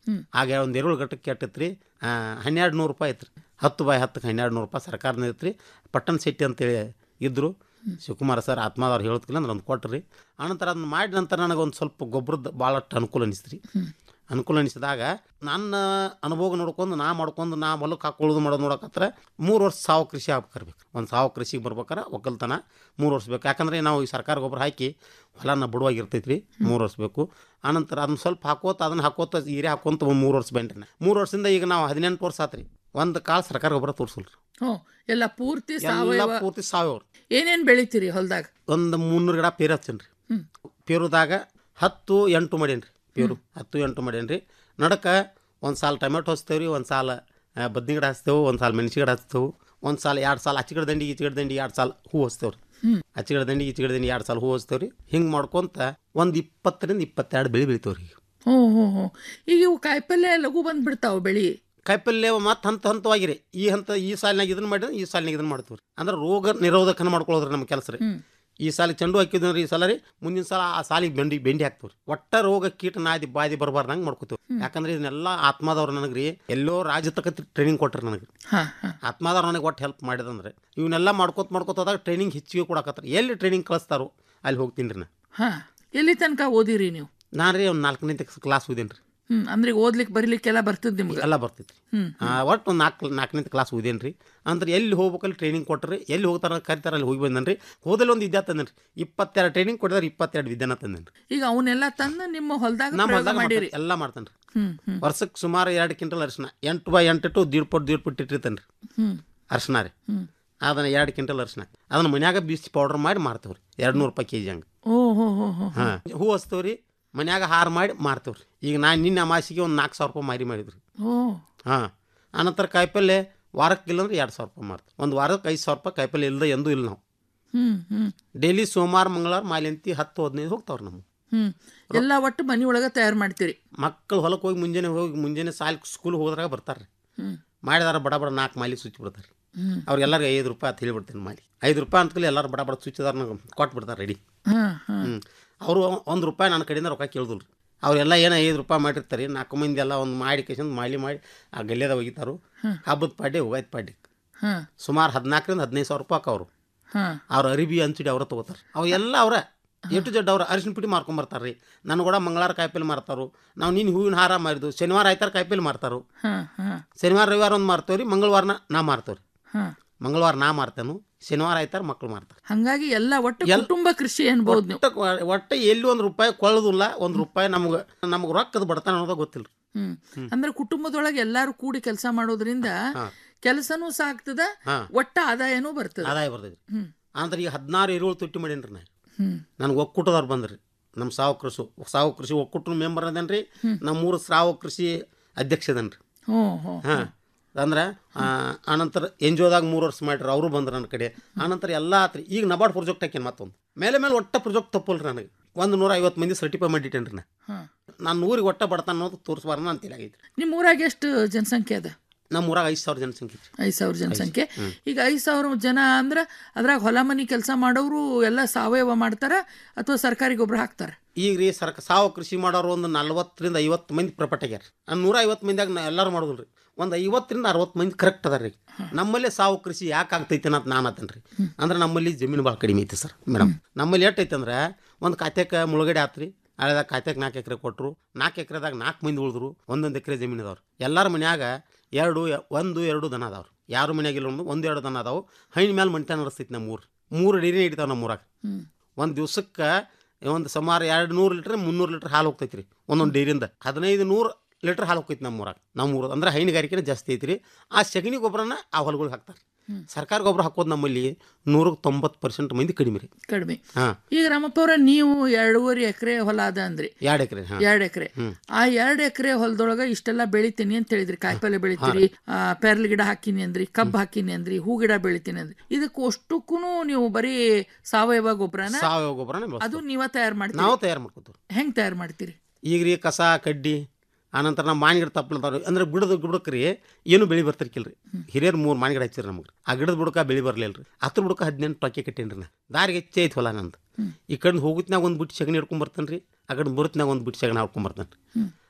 ಆಗ ಒಂದು ಎರುಳು ಘಟ್ಟಕ್ಕೆ ಕೆಟ್ಟತ್ರಿ ಹನ್ನೆರಡು ನೂರು ರೂಪಾಯಿ ಐತ್ರಿ ಹತ್ತು ಬಾಯ್ ಹತ್ತಕ್ಕೆ ಹನ್ನೆರಡು ನೂರು ರೂಪಾಯಿ ಸರ್ಕಾರದಿಂದ ಐತ್ರಿ ಪಟ್ಟಣ ಶೆಟ್ಟಿ ಅಂತೇಳಿ ಇದ್ದರು ಶಿವಕುಮಾರ ಸರ್ ಆತ್ಮದವ್ರು ಹೇಳೋದ್ಕಿಲ್ಲ ಅಂದ್ರೆ ಒಂದು ಕೊಟ್ರಿ ಆನಂತರ ಅದನ್ನ ಮಾಡಿದ ನಂತರ ನನಗೆ ಒಂದು ಸ್ವಲ್ಪ ಗೊಬ್ಬರದ ಭಾಳಷ್ಟು ಅನುಕೂಲ ಅನಿಸ್ತು ರೀ ಅನುಕೂಲ ಅನಿಸಿದಾಗ ನನ್ನ ಅನುಭವ ನೋಡ್ಕೊಂಡು ನಾ ಮಾಡ್ಕೊಂಡು ನಾ ಹೊಲಕ್ಕೆ ಹಾಕೊಳ್ಳೋದು ಮಾಡೋದು ನೋಡಕತ್ರ ಮೂರು ವರ್ಷ ಸಾವು ಕೃಷಿ ಆಗ್ಬೇಕರ್ಬೇಕು ಒಂದು ಸಾವು ಕೃಷಿಗೆ ಬರ್ಬೇಕಾರೆ ಒಕ್ಕಲ್ತನ ಮೂರು ವರ್ಷ ಬೇಕು ಯಾಕಂದ್ರೆ ನಾವು ಈ ಸರ್ಕಾರ ಗೊಬ್ಬರ ಹಾಕಿ ಹೊಲನ ಬಿಡುವಾಗಿರ್ತೈತೆ ರೀ ಮೂರು ವರ್ಷ ಬೇಕು ಆನಂತರ ಅದನ್ನ ಸ್ವಲ್ಪ ಹಾಕೋತ ಅದನ್ನ ಹಾಕೋತ ಹೀರೆ ಹಾಕೊಂತ ಒಂದು ಮೂರು ವರ್ಷ ಬೆಂಡ್ರಿ ನಾ ಮೂರು ವರ್ಷದಿಂದ ಈಗ ನಾವು ಹದಿನೆಂಟು ವರ್ಷ ಆತ್ರಿ ಒಂದು ಕಾಳು ಸರ್ಕಾರ ಗೊಬ್ಬರ ತೋರಿಸಲ್ರಿ ಹ್ಞೂ ಎಲ್ಲ ಪೂರ್ತಿ ಎಲ್ಲ ಸಾವಯವ ಪೂರ್ತಿ ಸಾವಯವ ಏನೇನ್ ಬೆಳಿತೀರಿ ಹೊಲ್ದಾಗ ಒಂದು ಮುನ್ನೂರು ಗಿಡ ಪೇರು ಹಚ್ಚೇನಿ ರೀ ಪೇರುದಾಗ ಹತ್ತು ಎಂಟು ಮಾಡೇನಿ ಪೇರು ಹತ್ತು ಎಂಟು ಮಾಡೇನಿ ರೀ ನಡಕ ಒಂದು ಸಾಲ ಟೊಮೆಟೊ ಹಚ್ತೇವೆ ರೀ ಒಂದು ಸಾಲ ಆ, ಬದ್ನಿ ಗಿಡ ಹಚ್ತೇವೆ ಒಂದು ಸಾಲ ಮೆಣಸಿ ಗಿಡ ಹಚ್ತೇವೆ ಒಂದು ಸಾಲ ಎರಡು ಸಾಲ ಅಚ್ಚಿಗಡ ದಂಡಿ ಈಚಿಗಡ ದಂಡಿ ಎರಡು ಸಾಲ ಹೂ ಹಚ್ತೇವೆ ರೀ ಹ್ಮ್. ಅಚ್ಚಿಗಡ ದಂಡಿ ಈಚಿಗಡ ದಂಡಿ ಎರಡು ಸಾಲ ಹೂ ಹಚ್ತೇವೆ ರೀ ಹಿಂಗೆ ಮಾಡ್ಕೊಂತ ಒಂದು ಇಪ್ಪತ್ತರಿಂದ ಇಪ್ಪತ್ತೆರಡು ಬೆಳೆ ಬೆಳಿತೇವೆ ರೀ ಹ್ಞೂ ಹ್ಞೂ ಹ್ಞೂ ಈಗ ಇವು ಕಾಯಿಪಲ್ಯ ಲಘು ಬಂದ್ಬಿಡ್ತಾವ ಬೆಳಿ ಕಾಯಿಪಲ್ಯ ಮತ್ತು ಹಂತ ಹಂತವಾಗಿರಿ ಈ ಹಂತ ಈ ಸಾಲಿನಾಗ ಇದನ್ನ ಮಾಡಿದ್ರೆ ಈ ಸಾಲಿನಾಗ ಇದನ್ನ ಮಾಡ್ತೀವಿ ರೀ ಅಂದ್ರೆ ರೋಗ ನಿರೋಧಕನ ಮಾಡ್ಕೊಳ್ಳೋದ್ರಿ ನಮ್ಮ ಕೆಲಸ ರೀ ಈ ಸಾಲಿ ಚೆಂಡು ಹಾಕಿದ್ವಿ ರೀ ಈ ಸಲ ರೀ ಮುಂದಿನ ಸಲ ಆ ಸಾಲಿಗೆ ಬೆಂಡಿ ಬೆಂಡಿ ಹಾಕ್ತೀವಿ ರೀ ಒಟ್ಟ ರೋಗ ಕೀಟ ನಾದಿ ಬಾದಿ ಬರಬಾರ್ದಂಗೆ ಮಾಡ್ಕೋತೀವಿ ಯಾಕಂದ್ರೆ ಇದನ್ನೆಲ್ಲ ಆತ್ಮದವ್ರು ನನಗೆ ರೀ ಎಲ್ಲೋ ರಾಜ್ಯ ತಕ್ಕ ಟ್ರೈನಿಂಗ್ ಕೊಟ್ರಿ ನನಗೆ ಆತ್ಮದವ್ರು ನನಗೆ ಒಟ್ಟು ಹೆಲ್ಪ್ ಮಾಡಿದಂದ್ರೆ ಇವನ್ನೆಲ್ಲ ಮಾಡ್ಕೋತ ಮಾಡ್ಕೋತ ಹೋದಾಗ ಟ್ರೈನಿಂಗ್ ಹೆಚ್ಚಿಗೆ ಕೊಡಕತ್ತಾರ ಎಲ್ಲಿ ಟ್ರೈನಿಂಗ್ ಕಳಿಸ್ತಾರೋ ಅಲ್ಲಿ ಹೋಗ್ತೀನಿ ರೀ ನಾ ಹಾ ಎಲ್ಲಿ ತನಕ ಓದಿರಿ ನೀವು ನಾನು ರೀ ಒಂದು ನಾಲ್ಕನೇ ಕ್ಲಾಸ್ ಓದೇನಿ ರೀ ಹ್ಮ್ ಅಂದ್ರೆ ಈಗ ಓದ್ಲಿಕ್ಕೆ ಬರೀಲಿಕ್ಕೆಲ್ಲ ಬರ್ತದ ನಿಮ್ಗೆ ಎಲ್ಲ ಬರ್ತೈತಿ ಹ್ಮ್ ಆ, ಒಟ್ಟು ಒಂದು ನಾಲ್ಕು ನಾಲ್ಕನೇ ಕ್ಲಾಸ್ ಓದೇನಿ ರೀ ಅಂದ್ರೆ ಎಲ್ಲಿ ಹೋಗ್ಬೇಕಲ್ಲಿ ಟ್ರೈನಿಂಗ್ ಕೊಟ್ರಿ ಎಲ್ಲಿ ಹೋಗ್ತಾರ ಕರಿತಾರ ಅಲ್ಲಿ ಹೋಗಿ ಬಂದನ್ರಿ ಹೋದಲ್ಲಿ ಒಂದು ವಿದ್ಯಾ ತಂದೇನಿ ರೀ ಇಪ್ಪತ್ತೆರಡು ಟ್ರೈನಿಂಗ್ ಕೊಟ್ಟಿದ್ರೆ ಇಪ್ಪತ್ತೆರಡು ವಿದ್ಯಾನ ತಂದೇನಿ ರೀ ಈಗ ಅವನ್ನೆಲ್ಲ ತಂದು ನಿಮ್ಮ ಹೊಲ್ದಾಗ ನಮ್ಮ ಪ್ರಯೋಗ ಹೊಲ್ದಾಗ ಮಾಡಿರಿ ಮಾಡ್ತೇನೆ, ಎಲ್ಲ ಮಾಡ್ತೇನೆ ರೀ ಹ್ಮ್ ಹ್ಮ್ ವರ್ಷಕ್ಕೆ ಸುಮಾರು ಎರಡು ಕ್ವಿಂಟಲ್ ಅರಿಶಿನ ಎಂಟು ಬೈ ಎಂಟು ಇಟ್ಟು ದೀಡ್ ಪಟ್ಟು ದೀಡ್ ಪಟ್ಟು ಇಟ್ಟಿರ್ತೇನೆ ರೀ ಹ್ಮ್ ಅರಿಶಿನ ರೀ ಹ್ಮ್ ಅದನ್ನ ಎರಡು ಕ್ವಿಂಟಲ್ ಅರಿಶಿನ ಅದನ್ನ ಮನ್ಯಾಗ ಬೀಸಿ ಪೌಡರ್ ಮಾಡಿ ಮಾರ್ತೇವೆ ರೀ ಎರಡು ನೂರು ರೂಪಾಯಿ ಕೆ ಜಿ ಹಂಗೆ ಓ ಹೋ ಹೋ ಹೋ ಹಾಂ ಹೂ ಹಚ್ತೇವೆ ರೀ ಮನ್ಯಾಗ ಹಾರ ಮಾಡಿ ಮಾರ್ತೇವೆ ರೀ ಈಗ ನಾನು ನಿನ್ನೆ ಅಮಾಸಿಗೆ ಒಂದು ನಾಲ್ಕು ಸಾವಿರ ರೂಪಾಯಿ ಮಾರಿ ಮಾಡಿದ್ರಿ ಓ ಹಾಂ ಆನಂತರ ಕಾಯಿಪಲ್ಲೆ ವಾರಕ್ಕೆ ಇಲ್ಲ ಅಂದ್ರೆ ಎರಡು ಸಾವಿರ ರೂಪಾಯಿ ಮಾರ್ತೀವಿ ಒಂದು ವಾರಕ್ಕೆ ಐದು ಸಾವಿರ ರೂಪಾಯಿ ಕಾಯಿಪಲ್ಲೆ ಇಲ್ಲದೆ ಎಂದೂ ಇಲ್ಲ ನಾವು ಹ್ಮ್ ಹ್ಮ್ ಡೈಲಿ ಸೋಮವಾರ ಮಂಗಳವಾರ ಮಾಲಿಂತಿ ಹತ್ತು ಹದಿನೈದು ಹೋಗ್ತಾವ್ರಿ ನಮ್ಮ ಹ್ಮ್ ಎಲ್ಲ ಒಟ್ಟು ಮನಿ ಒಳಗ ತಯಾರು ಮಾಡ್ತೀರಿ ಮಕ್ಕಳು ಹೊಲಕ್ಕೆ ಹೋಗಿ ಮುಂಜಾನೆ ಹೋಗಿ ಮುಂಜಾನೆ ಸಾಲಿ ಸ್ಕೂಲ್ ಹೋದ್ರಾಗ ಬರ್ತಾರೆ ರೀ ಹ್ಮ್ ಮಾಡಿದಾರ ಬಡ ಬಡ ನಾಲ್ಕು ಮಾಲಿ ಸುಚ್ಚಿ ಬಿಡ್ತಾರೆ ಹ್ಮ್ ಅವ್ರಿಗೆಲ್ಲರಿಗೆ ಐದು ರೂಪಾಯಿ ಅಂತ ಹೇಳಿಬಿಡ್ತೀನಿ ಮಾಲಿ ಐದು ರೂಪಾಯಿ ಅಂತಕಲಿ ಎಲ್ಲರೂ ಬಡ ಬಡ ಸುಚ್ಚಿದಾರ ಕೊಟ್ಬಿಡ್ತಾರೆ ರೆಡಿ ಹಾ ಹಾ ಹ್ಞೂ ಅವರು ಒಂದು ರೂಪಾಯಿ ನನ್ನ ಕಡೆಯಿಂದ ರೊಕ್ಕ ಕೇಳಿದ್ರು ರೀ ಅವರೆಲ್ಲ ಏನೋ ಐದು ರೂಪಾಯಿ ಮಾಡಿರ್ತಾರೆ ನಾಲ್ಕು ಮಂದಿ ಎಲ್ಲ ಒಂದು ಮಾಡಿ ಕೇಸಂದು ಮಾಲಿ ಮಾಡಿ ಆ ಗಲ್ಯದ ಒಗಿತಾರು ಹಬ್ಬದ ಪಾಡ್ಯ ಹೋಗಾಯ್ತು ಪಾಡ್ಯ ಹಾ ಸುಮಾರು ಹದಿನಾಲ್ಕರಿಂದ ಹದಿನೈದು ಸಾವಿರ ರೂಪಾಯಿ ಅವ್ರು ಹಾ ಅವ್ರ ಅರಿಬಿ ಅಂಚುಡಿ ಅವ್ರ ತೊಗೋತಾರೆ ಅವು ಎಲ್ಲ ಅವ್ರ ಎ ಟು ಜಡ್ ಅವ್ರ ಅರಿಶಿನ ಪುಡಿ ಮಾರ್ಕೊಂಬರ್ತಾರೆ ರೀ ನಾನು ಕೂಡ ಮಂಗಳವಾರ ಕಾಯಿಪಲ್ಲೆ ಮಾರ್ತಾರು ನಾವು ನೀನು ಹೂವಿನ ಹಾರ ಮಾರಿದ್ದು ಶನಿವಾರ ಆಯ್ತಾರ ಕಾಯಿಪಲ್ಲೆ ಮಾರ್ತಾರು ಹಾ ಹಾ ಶನಿವಾರ ರವಿವಾರ ಒಂದು ಮಾರ್ತೇವೆ ರೀ ಮಂಗಳವಾರನ ನಾ ಮಾರ್ತೇವೆ ರೀ ಹಾ ಮಂಗಳವಾರ ನಾ ಮಾರ್ತೇನು ಶನಿವಾರ ಆಯ್ತಾರ ಮಕ್ಳು ಮಾರ್ತಾರೆ ಹಂಗಾಗಿ ಎಲ್ಲ ಒಟ್ಟು ಎಲ್- ಕುಟುಂಬ ಕೃಷಿ ಅನ್ಬೋದು ನೀವು ಒಟ್ಟ ಒಟ್ಟ ಎಲ್ಲಿ ಒಂದು ರೂಪಾಯಿ ಕೊಳ್ಳೋದಿಲ್ಲ ಒಂದು ರೂಪಾಯಿ ನಮ್ಗೆ ನಮ್ಗೆ ರೊಕ್ಕದ ಬಡತನ ಅನ್ನೋದು ಗೊತ್ತಿಲ್ಲ ಹ್ಮ್ ಅಂದ್ರೆ ಕುಟುಂಬದೊಳಗೆ ಎಲ್ಲಾರು ಕೂಡಿ ಕೆಲಸ ಮಾಡೋದ್ರಿಂದ ಕೆಲಸನೂ ಸಾಕ್ತದ ಹಾ. ಒಟ್ಟ ಆದಾಯನೂ ಬರ್ತದ ಆದಾಯ ಬರ್ತೈತಿ ಹ್ಮ್ ಅಂದ್ರೆ ಈಗ ಹದಿನಾರು ಏಳು ತೊಟ್ಟಿ ಮಾಡೇನ್ರಿ ನಾ ಹ್ಮ್ ನನಗೆ ಒಕ್ಕೂಟದವ್ರು ಬಂದ್ರಿ ನಮ್ಮ ಸಾವು ಕೃಷಿ ಸಾವು ಕೃಷಿ ಒಕ್ಕೂಟದ ಮೆಂಬರ್ ಅದೇನ್ರಿ ನಮ್ಮೂರು ಸಾವು ಕೃಷಿ ಅಧ್ಯಕ್ಷ ಅದೇನ್ರಿ ಹ್ಞೂ ಹ್ಞೂ ಹಾಂ ಅಂದ್ರೆ ಆ, ಆನಂತರ ಎನ್ ಜಿ ಒದಾಗ ಮೂರು ವರ್ಷ ಮಾಡ್ರಿ ಅವರು ಬಂದ್ರು ನನ್ನ ಕಡೆ ಆನಂತರ ಎಲ್ಲ ಆತ್ರಿ ಈಗ ನಬಾರ್ಡ್ ಪ್ರಾಜೆಕ್ಟ್ ಹಾಕೇನು ಮತ್ತೊಂದು ಮೇಲೆ ಮೇಲೆ ಒಟ್ಟ ಪ್ರಾಜೆಕ್ಟ್ ತಪ್ಪಲ್ರಿ ನನಗೆ ಒಂದು ನೂರ ಐವತ್ತು ಮಂದಿ ಸರ್ಟಿಫೈ ಮಾಡಿಟ್ಟೇನ್ರಿ ನಾ ಹಾ ನಾನು ಊರಿಗೆ ಒಟ್ಟ ಬಡತನ ಅನ್ನೋದು ತೋರಿಸ್ಬಾರ್ದು ನಾನು ತಿಳಿಯಾಗೈತಿ ನಿಮ್ಮ ಊರಾಗ ಎಷ್ಟು ಜನಸಂಖ್ಯೆ ಅದ ನಮ್ಮ ಊರಾಗ ಐದು ಸಾವಿರ ಜನಸಂಖ್ಯೆ ಐತ್ರಿ ಐದು ಸಾವಿರ ಜನಸಂಖ್ಯೆ ಹ್ಮ್. ಈಗ ಐದು ಸಾವಿರ ಜನ ಅಂದ್ರೆ ಅದ್ರಾಗ ಹೊಲ ಮನಿ ಕೆಲಸ ಮಾಡೋರು ಎಲ್ಲ ಸಾವಯವ ಮಾಡ್ತಾರ ಅಥವಾ ಸರ್ಕಾರಿ ಗೊಬ್ಬರ ಹಾಕ್ತಾರ ಈಗ ರೀ ಸರ್ಕ ಸಾವು ಕೃಷಿ ಮಾಡೋರು ಒಂದು ನಲ್ವತ್ತರಿಂದ ಐವತ್ತು ಮಂದಿ ಪ್ರಪಟ್ಟಾಗ್ಯಾರ ನಾನು ನೂರ ಐವತ್ತು ಮಂದಿಯಾಗ ನಾ ಎಲ್ಲರೂ ಮಾಡೋದಿಲ್ಲ ರೀ ಒಂದು ಐವತ್ತರಿಂದ ಅರವತ್ತು ಮಂದಿ ಕರೆಕ್ಟ್ ಅದಾರ ರೀ ನಮ್ಮಲ್ಲಿ ಸಾವು ಕೃಷಿ ಯಾಕೆ ಆಗ್ತೈತೆ ಅಂತ ನಾನು ಆತೇನೆ ರೀ ಅಂದ್ರೆ ನಮ್ಮಲ್ಲಿ ಜಮೀನು ಭಾಳ ಕಡಿಮೆ ಐತಿ ಸರ್ ಮೇಡಮ್ ನಮ್ಮಲ್ಲಿ ಎಷ್ಟು ಐತೆ ಅಂದ್ರೆ ಒಂದು ಖಾತೆಗೆ ಮುಳುಗಡೆ ಆತ್ರಿ ಹಳೆದಾಗ ಖಾತೆಗೆ ನಾಲ್ಕು ಎಕರೆ ಕೊಟ್ಟರು ನಾಲ್ಕು ಎಕರೆದಾಗ ನಾಲ್ಕು ಮಂದಿ ಉಳಿದ್ರು ಒಂದೊಂದು ಎಕರೆ ಜಮೀನು ಅದಾವ್ರು ಎಲ್ಲರ ಮನ್ಯಾಗ ಎರಡು ಒಂದು ಎರಡು ದನ ಅದಾವ್ರು ಯಾರು ಮನ್ಯಾಗಿಲ್ಲ ಒಂದು ಒಂದು ಎರಡು ದನ ಅದಾವು ಹೈನ ಮೇಲೆ ಮಣ್ತಾನ ನಡೆಸ್ತೈತಿ ನಮ್ಮ ಊರು ಮೂರು ಡೈರಿ ಹಿಡಿತಾವೆ ನಮ್ಮ ಊರಾಗ ಹ್ಮ್. ಒಂದು ದಿವ್ಸಕ್ಕೆ ಒಂದು ಸುಮಾರು ಎರಡು ನೂರು ಲೀಟ್ರ್ ಮುನ್ನೂರು ಲೀಟ್ರ್ ಹಾಲು ಹೋಗ್ತೈತಿ ರೀ ಒಂದೊಂದು ಡೈರಿಂದ ಹದಿನೈದು ನೂರು ಲೀಟ್ರ್ ಹಾಲು ಹೋಗ್ತೈತಿ ನಮ್ಮ ಊರಾಗ ನಮ್ಮ ಊರು ಅಂದ್ರೆ ಹೈನುಗಾರಿಕೆನೇ ಜಾಸ್ತಿ ಐತಿ ರೀ ಆ ಸಗಣಿ ಗೊಬ್ಬರನ ಆ ಹೊಲಗಳಿಗೆ ಹಾಕ್ತಾರೆ ಸರ್ಕಾರ ಗೊಬ್ಬರ ಹಾಕೋದು ನಮ್ಮಲ್ಲಿ ನೂರಕ್ಕೆ ತೊಂಬತ್ತು ಪರ್ಸೆಂಟ್ ಮಂದಿ ಕಡಿಮೆ ರೀ ಕಡಿಮೆ ಹಾಂ ಈಗ ರಾಮಪ್ಪವ್ರ ನೀವು ಎರಡೂವರೆ ಎಕರೆ ಹೊಲ ಅದ ಅಂದ್ರಿ ಎರಡು ಎಕರೆ ಹಾಂ ಎರಡ್ ಎಕರೆ ಹ್ಮ್. ಆ ಎರಡ್ ಎಕರೆ ಹೊಲದೊಳಗ ಇಷ್ಟೆಲ್ಲ ಬೆಳಿತೀನಿ ಅಂತ ಹೇಳಿದ್ರಿ ಕಾಯಿಪಲ್ಲೆ ಬೆಳಿತೀರಿ ಆ, ಪೆರ್ಲ್ ಗಿಡ ಹಾಕಿನಿ ಅಂದ್ರಿ ಕಬ್ಬು ಹಾಕಿನಿ ಅಂದ್ರಿ ಹೂ ಗಿಡ ಬೆಳಿತೀನಿ ಅಂದ್ರಿ ಇದಕ್ಕೆ ಅಷ್ಟಕ್ಕೂ ನೀವು ಬರೀ ಸಾವಯವ ಗೊಬ್ಬರನ ಸಾವಯವ ಗೊಬ್ಬರನೇ ಬಳಸ್ತೀವಿ. ಅದು ನೀವ ತಯಾರು ಮಾಡ್ತೀರಿ ನಾವು ತಯಾರು ಮಾಡ್ಕೊತೀವಿ ಹೆಂಗ್ ತಯಾರು ಮಾಡ್ತೀರಿ ಈಗ ರೀ ಕಸ ಕಡ್ಡಿ ಆನಂತರ ನಮ್ಮ ಮಾನಿಗಿಡ ತಪ್ಪಲದವ್ರು ಅಂದ್ರೆ ಬಿಡದ ಗಿಡಕ್ಕೆ ರೀ ಏನು ಬೆಳೆ ಬರ್ತಿರ್ಕಿಲ್ರಿ ಹಿರಿಯರು ಮೂರು ಮಾನಿಗಿಡ ಹಚ್ಚಿರಿ ನಮ್ಗೆ ಆ ಗಿಡದ ಬುಡಕ ಬೆಳೆ ಬರಲಿಲ್ಲ ರೀ ಹತ್ರ ಬುಡಕ ಹದಿನೆಂಟು ಟೊಕ್ಕೆ ಕಟ್ಟೇನ್ರಿ ನಾ ದಾರಿಗೆ ಹೆಚ್ಚೆ ಐತಿ ಹೊಲ ನಂದು ಈ ಕಡೆ ಹೋಗುತ್ನಾಗ ಒಂದು ಬಿಟ್ಟು ಸಗಣಿ ಹಿಡ್ಕೊಂಡ್ ಬರ್ತಾನೆ ರೀ ಆ ಕಡೆ ಬರುತ್ನಾಗ ಒಂದು ಬಿಟ್ಟು ಸಗಣಿ ಹಾಡ್ಕೊಂಡ್ ಬರ್ತಾನೆ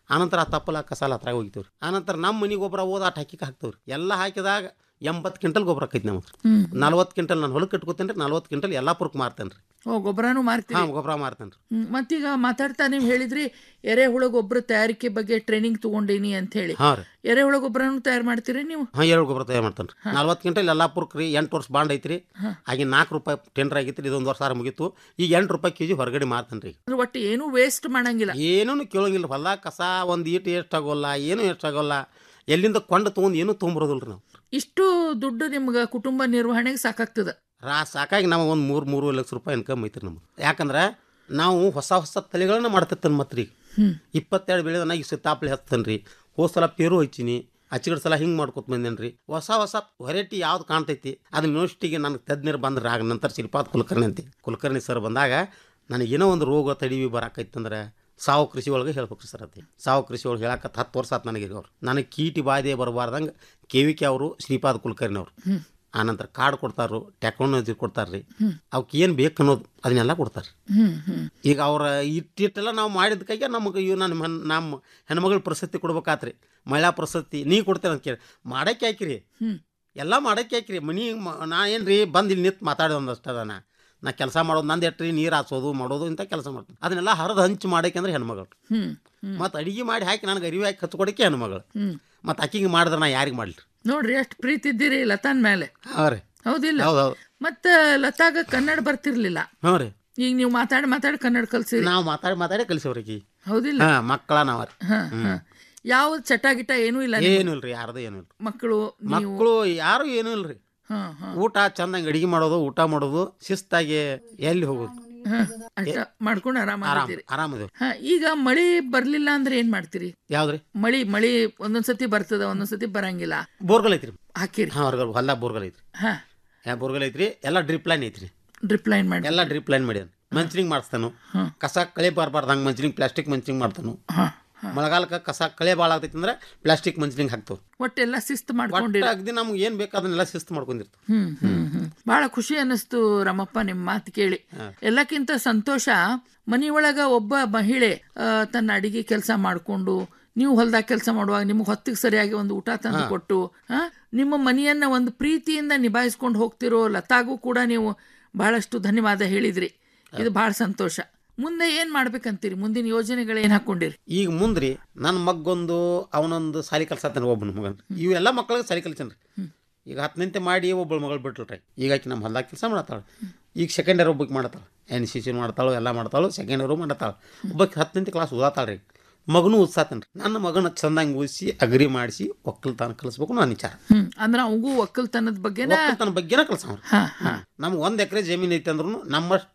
ಆನಂತರ ಆ ತಪ್ಪಲ ಕಸಾಲ ಹತ್ರ ಹೋಗ್ತೀವ್ರಿ ಆನಂತರ ನಮ್ಮ ಮನೆ ಗೊಬ್ಬರ ಓದ್ ಅಟ್ ಹಾಕಿ ಹಾಕ್ತವ್ರಿ ಎಲ್ಲ ಹಾಕಿದಾಗ ಎಂಬತ್ತು ಕ್ವಿಂಟಲ್ ಗೊಬ್ಬರ ಆಕೈತಿ ನಮ್ಗೆ ಹ್ಮ್. ನಲ್ವತ್ತು ಕ್ವಿಂಟಲ್ ನಾನು ಹೊಲಕ್ಕೆ ಇಟ್ಕೋತೇನೆ ರೀ ನಲ್ವತ್ತು ಕ್ವಿಂಟಲ್ ಎಲ್ಲಾಪುರಕ್ಕೆ ಮಾರ್ತೇನೆ ರೀ ಓ ಗೊಬ್ಬರನು ಮಾರ್ತೀರಿ ಹಾಂ ಗೊಬ್ಬರ ಮಾರ್ತೇನೆ ರೀ ಹ್ಮ್, ಮತ್ತೀಗ ಮಾತಾಡ್ತಾ ನೀವು ಹೇಳಿದ್ರಿ ಎರೆಹುಳ ಗೊಬ್ಬರ ತಯಾರಿಕೆ ಬಗ್ಗೆ ಟ್ರೈನಿಂಗ್ ತಗೊಂಡೀನಿ ಅಂತ ಹೇಳಿ ಹಾಂ ರೀ ಎರೆಹುಳ ಗೊಬ್ಬರನು ತಯಾರು ಮಾಡ್ತೀರಿ ನೀವು ಹಾಂ ಎರಡು ಗೊಬ್ಬರ ತಯಾರು ಮಾಡ್ತಾನೆ ರೀ ನಲ್ವತ್ತು ಕ್ವಿಂಟಲ್ ಎಲ್ಲಾಪುರಕ್ಕೆ ರೀ ಎಂಟು ವರ್ಷ ಬಾಂಡ್ ಐತ್ರಿ ಹಾ. ಆಗಿನ ನಾಲ್ಕು ರೂಪಾಯಿ ಟೆಂಡರ್ ಆಗಿತ್ತು ರೀ ಇದೊಂದು ವರ್ಷ ಆರು ಮುಗೀತು ಈಗ ಎಂಟು ರೂಪಾಯಿ ಕೆ ಜಿ ಹೊರಗಡೆ ಮಾರ್ತೇನೆ ರೀ ಅಂದ್ರೆ ಒಟ್ಟು ಏನು ವೇಸ್ಟ್ ಮಾಡಂಗಿಲ್ಲ ಏನೂ ಕೇಳಂಗಿಲ್ಲ ಹೊಲ ಕಸ ಒಂದು ಈಟು ಎಷ್ಟಾಗೋಲ್ಲ ಏನು ಎಷ್ಟಾಗೋಲ್ಲ ಎಲ್ಲಿಂದ ಕೊಂಡು ತೊಗೊಂಡು ಏನೂ ತೊಗೊಂಬರೋದಿಲ್ಲ ರೀ ನಾವು ಇಷ್ಟು ದುಡ್ಡು ನಿಮ್ಗೆ ಕುಟುಂಬ ನಿರ್ವಹಣೆಗೆ ಸಾಕಾಗ್ತದ ರಾ ಸಾಕಾಗಿ ನಮಗೆ ಒಂದು ಮೂರು ಮೂರು ಲಕ್ಷ ರೂಪಾಯಿ ಇನ್ಕಮ್ ಐತ್ರಿ ನಮ್ಗೆ ಯಾಕಂದ್ರೆ ನಾವು ಹೊಸ ಹೊಸ ತಳಿಗಳನ್ನ ಮಾಡ್ತಿರ್ತಾನೆ ಮತ್ತೆ ರೀ ಹ್ಮ್. ಇಪ್ಪತ್ತೆರಡು ಬೆಳೆದ ಈಗ ಸಿತಾಪ್ಲಿ ಹಚ್ತಾನೆ ರೀ ಹೋದ ಸಲ ಪೇರು ಹಚ್ಚಿನಿ ಹಚ್ಚಿಗಡ ಸಲ ಹಿಂಗೆ ಮಾಡ್ಕೊತ ಬಂದೇನೆ ರೀ ಹೊಸ ಹೊಸ ವೆರೈಟಿ ಯಾವ್ದು ಕಾಣ್ತೈತಿ ಅದನ್ನ ಯೂನಿವರ್ಸಿಟಿಗೆ ನನಗೆ ತಜ್ಞರು ಬಂದ್ರೆ ಆಗ ನಂತರ ಶ್ರೀಪಾದ್ ಕುಲಕರ್ಣಿ ಅಂತೆ ಕುಲಕರ್ಣಿ ಸರ್ ಬಂದಾಗ ನನಗೆ ಏನೋ ಒಂದು ರೋಗ ತಡಿವಿ ಬರಾಕೈತಂದ್ರೆ ಸಾವು ಕೃಷಿ ಒಳಗೆ ಹೇಳ್ಬೇಕು ಸರ್ ಅದೇ ಸಾವು ಕೃಷಿ ಒಳಗೆ ಹೇಳಕ್ಕೆ ಹತ್ತು ವರ್ಷ ಆತು ನನಗೆ ಅವ್ರು ನನಗೆ ಕೀಟಿ ಬಾಧೆ ಬರಬಾರ್ದಂಗೆ ಕೆ ವಿ ಕೆ ಅವರು ಶ್ರೀಪಾದ್ ಕುಲಕರ್ಣಿ ಅವರು ಹ್ಮ್. ಆನಂತರ ಕಾರ್ಡ್ ಕೊಡ್ತಾರು ಟೆಕ್ನಾಲಜಿ ಕೊಡ್ತಾರೆ ರೀ ಹ್ಮ್. ಅವಕ್ಕೆ ಏನು ಬೇಕು ಅನ್ನೋದು ಅದನ್ನೆಲ್ಲ ಕೊಡ್ತಾರೆ ಹ್ಮ್ ಹ್ಮ್ ಈಗ ಅವ್ರ ಇಟ್ಟಿಟ್ಟೆಲ್ಲ ನಾವು ಮಾಡಿದಕ್ಕಾಗೆ ನಮಗೆ ಇವು ನನ್ನ ಹೆಣ್ ನಮ್ಮ ಹೆಣ್ಮಗಳ ಪ್ರಶಸ್ತಿ ಕೊಡ್ಬೇಕಾತ್ರಿ ಮಹಿಳಾ ಪ್ರಶಸ್ತಿ ನೀ ಕೊಡ್ತೇನೆ ಅಂತ ಕೇಳಿ ಮಾಡಕ್ಕೆ ಹಾಕಿರಿ ಹ್ಮ್. ಎಲ್ಲ ಮಾಡಕ್ಕೆ ಹಾಕಿರಿ ಮನಿ ಮ- ನಾ ಏನು ರೀ ಬಂದು ಇಲ್ಲಿ ನಿಂತು ಮಾತಾಡೋದು ಒಂದಷ್ಟು ಅದ ನಾ ನಾ ಕೆಲಸ ಮಾಡೋದು ನಂದು ಎಟ್ರಿ ನೀರು ಹಾಸೋದು ಮಾಡೋದು ಇಂಥ ಕೆಲಸ ಮಾಡ್ತೀನಿ ಅದನ್ನೆಲ್ಲ ಹರಿದು ಹಂಚು ಮಾಡಕ್ಕೆ ಅಂದ್ರೆ ಹೆಣ್ಮಗಳು ಹ್ಮ್ ಹ್ಮ್ ಮತ್ತು ಅಡಿಗೆ ಮಾಡಿ ಹಾಕಿ ನನಗೆ ಅರಿವಿ ಹಾಕಿ ಹಚ್ಕೊಡಕ್ಕೆ ಹೆಣ್ಮಗಳು ಹ್ಮ್ ಮತ್ತು ಆಕಿಗೆ ಮಾಡಿದ್ರೆ ನಾ ಯಾರಿಗೆ ಮಾಡಲಿ ನೋಡ್ರಿ ಎಷ್ಟು ಪ್ರೀತಿ ಇದ್ದೀರಿ ಲತಾನ್ ಮೇಲೆ ಹಾಂ ರೀ ಹೌದಿಲ್ಲ ಹೌದು ಹೌದು ಮತ್ತ ಲತಾಗ ಕನ್ನಡ ಬರ್ತಿರ್ಲಿಲ್ಲ ಹ್ಞೂ ರೀ ಈಗ ನೀವು ಮಾತಾಡಿ ಮಾತಾಡಿ ಕನ್ನಡ ಕಲ್ಸಿರಿ ನಾವು ಮಾತಾಡಿ ಮಾತಾಡಿ ಕಲಿಸೋರಿಗೆ ಹೌದಿಲ್ಲ ಹಾಂ ಮಕ್ಕಳ ನಾವ ರೀ ಹಾ ಹಾ ಯಾವ ಚಟ ಗಿಟ ಏನೂ ಇಲ್ಲ ನಿಮ್ಗೆ? ಏನೂ ಇಲ್ರಿ ಯಾರ್ದು ಏನೂ ಇಲ್ಲ ಮಕ್ಕಳು ನೀವು ಮಕ್ಕಳು ಯಾರು ಏನೂ ಇಲ್ರಿ ಹಾ ಹಾ ಊಟ ಚಂದಂಗೆ ಅಡಿಗೆ ಮಾಡೋದು ಊಟ ಮಾಡೋದು ಶಿಸ್ತಾಗಿ ಎಲ್ಲಿ ಹೋಗೋದು ಹಾ, ಅಷ್ಟ ಮಾಡ್ಕೊಂಡು ಆರಾಮ ಆರಾಮ್ ಆರಾಮದೇವ್ ಹಾ ಈಗ ಮಳಿ ಬರ್ಲಿಲ್ಲ ಅಂದ್ರೆ ಏನ್ ಮಾಡ್ತೀರಿ ಯಾವ್ದ್ರಿ ಮಳಿ ಮಳಿ ಒಂದೊಂದ್ಸತಿ ಬರ್ತದ ಒಂದೊಂದ್ಸತಿ ಬರಂಗಿಲ್ಲ ಬೋರ್ಗಲ್ ಐತ್ರಿ ಹಾಕಿರಿ ಹಾಂ ಹೊರಗಲ್ ಹೊಲ ಬೋರ್ಗಲ್ ಐತ್ರಿ ಹಾ ಯಾ ಬೋರ್ಗಲ್ ಐತ್ರಿ ಎಲ್ಲ ಡ್ರಿಪ್ ಲೈನ್ ಐತ್ರಿ ಡ್ರಿಪ್ ಲೈನ್ ಮಾಡಿ ಎಲ್ಲ ಡ್ರಿಪ್ ಲೈನ್ ಮಾಡ್ಯಾನ ಮಂಚಿನಿಂಗ್ ಮಾಡಿಸ್ತಾನು ಹ್ಮ್. ಕಸ ಕಳೆ ಬಾರ್ಬಾರ್ದಂಗೆ ಮಂಚಿನಿಂಗ್ ಪ್ಲಾಸ್ಟಿಕ್ ಮಂಚಿನಿಂಗ್ ಮಾಡ್ತಾನು ಹಾ ಮಳೆಗಾಲಕ್ಕೆ ಕಸ ಕಳೆ ಭಾಳ ಆಗ್ತೈತಿ ಅಂದ್ರೆ ಪ್ಲಾಸ್ಟಿಕ್ ಮಂಚಿನಿಂಗ್ ಹಾಕ್ತಾವ ಒಟ್ಟೆಲ್ಲ ಶಿಸ್ತು ಒಟ್ಟು ಮಾಡ್ಕೊಂಡಿರಿ ಅಗದಿ ನಮ್ಗೆ ಏನು ಬೇಕು ಅದನ್ನೆಲ್ಲ ಶಿಸ್ತು ಮಾಡ್ಕೊಂಡಿರ್ತಾವ ಹ್ಮ್ ಹ್ಮ್ ಹ್ಮ್ ಬಹಳ ಖುಷಿ ಅನ್ನಿಸ್ತು ರಮಪ್ಪ ನಿಮ್ ಮಾತು ಕೇಳಿ ಎಲ್ಲಕ್ಕಿಂತ ಸಂತೋಷ ಮನೆಯೊಳಗ ಒಬ್ಬ ಮಹಿಳೆ ಆ, ತನ್ನ ಅಡಿಗೆ ಕೆಲಸ ಮಾಡಿಕೊಂಡು ನೀವು ಹೊಲ್ದಾಗ ಕೆಲಸ ಮಾಡುವಾಗ ನಿಮ್ಗೆ ಹೊತ್ತಿಗೆ ಸರಿಯಾಗಿ ಒಂದು ಊಟ ತಂದು ಕೊಟ್ಟು ಆ, ನಿಮ್ಮ ಮನೆಯನ್ನ ಒಂದು ಪ್ರೀತಿಯಿಂದ ನಿಭಾಯಿಸ್ಕೊಂಡು ಹೋಗ್ತಿರೋ ಲತಾಗೂ ಕೂಡ ನೀವು ಬಹಳಷ್ಟು ಧನ್ಯವಾದ ಹೇಳಿದ್ರಿ ಇದು ಬಹಳ ಸಂತೋಷ ಮುಂದೆ ಏನ್ ಮಾಡ್ಬೇಕಂತೀರಿ ಮುಂದಿನ ಯೋಜನೆಗಳು ಏನ್ ಹಾಕೊಂಡಿರಿ ಈಗ ಮುಂದ್ರಿ ನನ್ನ ಮಗೊಂದು ಅವನೊಂದು ಸಾಲಿ ಕಲ್ಸತ್ತಾನ ಒಬ್ಬನ ಮಗನ್ ಇವೆಲ್ಲ ಮಕ್ಕಳಿಗೆ ಸಾಲಿ ಕಲ್ಸನ್ರಿ ಈಗ ಹತ್ತನಿಂತೆ ಮಾಡಿ ಒಬ್ಬಳು ಮಗಳು ಬಿಟ್ಲ್ರಿ ಈಗ ಆಕಿ ನಮ್ಮ ಹೊಲ್ದಾಗ ಕೆಲಸ ಮಾಡತ್ತಾಳ ಈಗ ಸೆಕೆಂಡ್ ಇಯರ್ ಒಬ್ಬಕ್ಕೆ ಮಾಡತ್ತಾಳ ಎನ್ ಸಿ ಸಿ ಮಾಡ್ತಾಳು ಎಲ್ಲ ಮಾಡ್ತಾಳು ಸೆಕೆಂಡ್ ಇಯರು ಮಾಡತ್ತಾಳ ಒಬ್ಬಕ್ಕೆ ಹತ್ತನಿಂತೆ ಕ್ಲಾಸ್ ಓದಾತಾಳ ರೀ ಮಗನೂ ಓದ್ಸಾತನ್ರಿ ನನ್ನ ಮಗನ ಚಂದಂಗೆ ಓದಿಸಿ ಅಗ್ರಿ ಮಾಡಿಸಿ ಒಕ್ಕಲ್ತನ ಕಲಿಸ್ಬೇಕು ನನ್ನ ವಿಚಾರ ಹ್ಮ್ ಅಂದ್ರ ಅವಂಗೂ ಒಕ್ಕಲ್ತನದ ಬಗ್ಗೆನ ಒಕ್ಕಲ್ತನ ಬಗ್ಗೆನ ಕೆಲಸ ಹಾ ಹಾ ನಮ್ಗೆ ಒಂದು ಎಕರೆ ಜಮೀನು ಐತೆ ಅಂದ್ರೂ ನಮ್ಮಷ್ಟು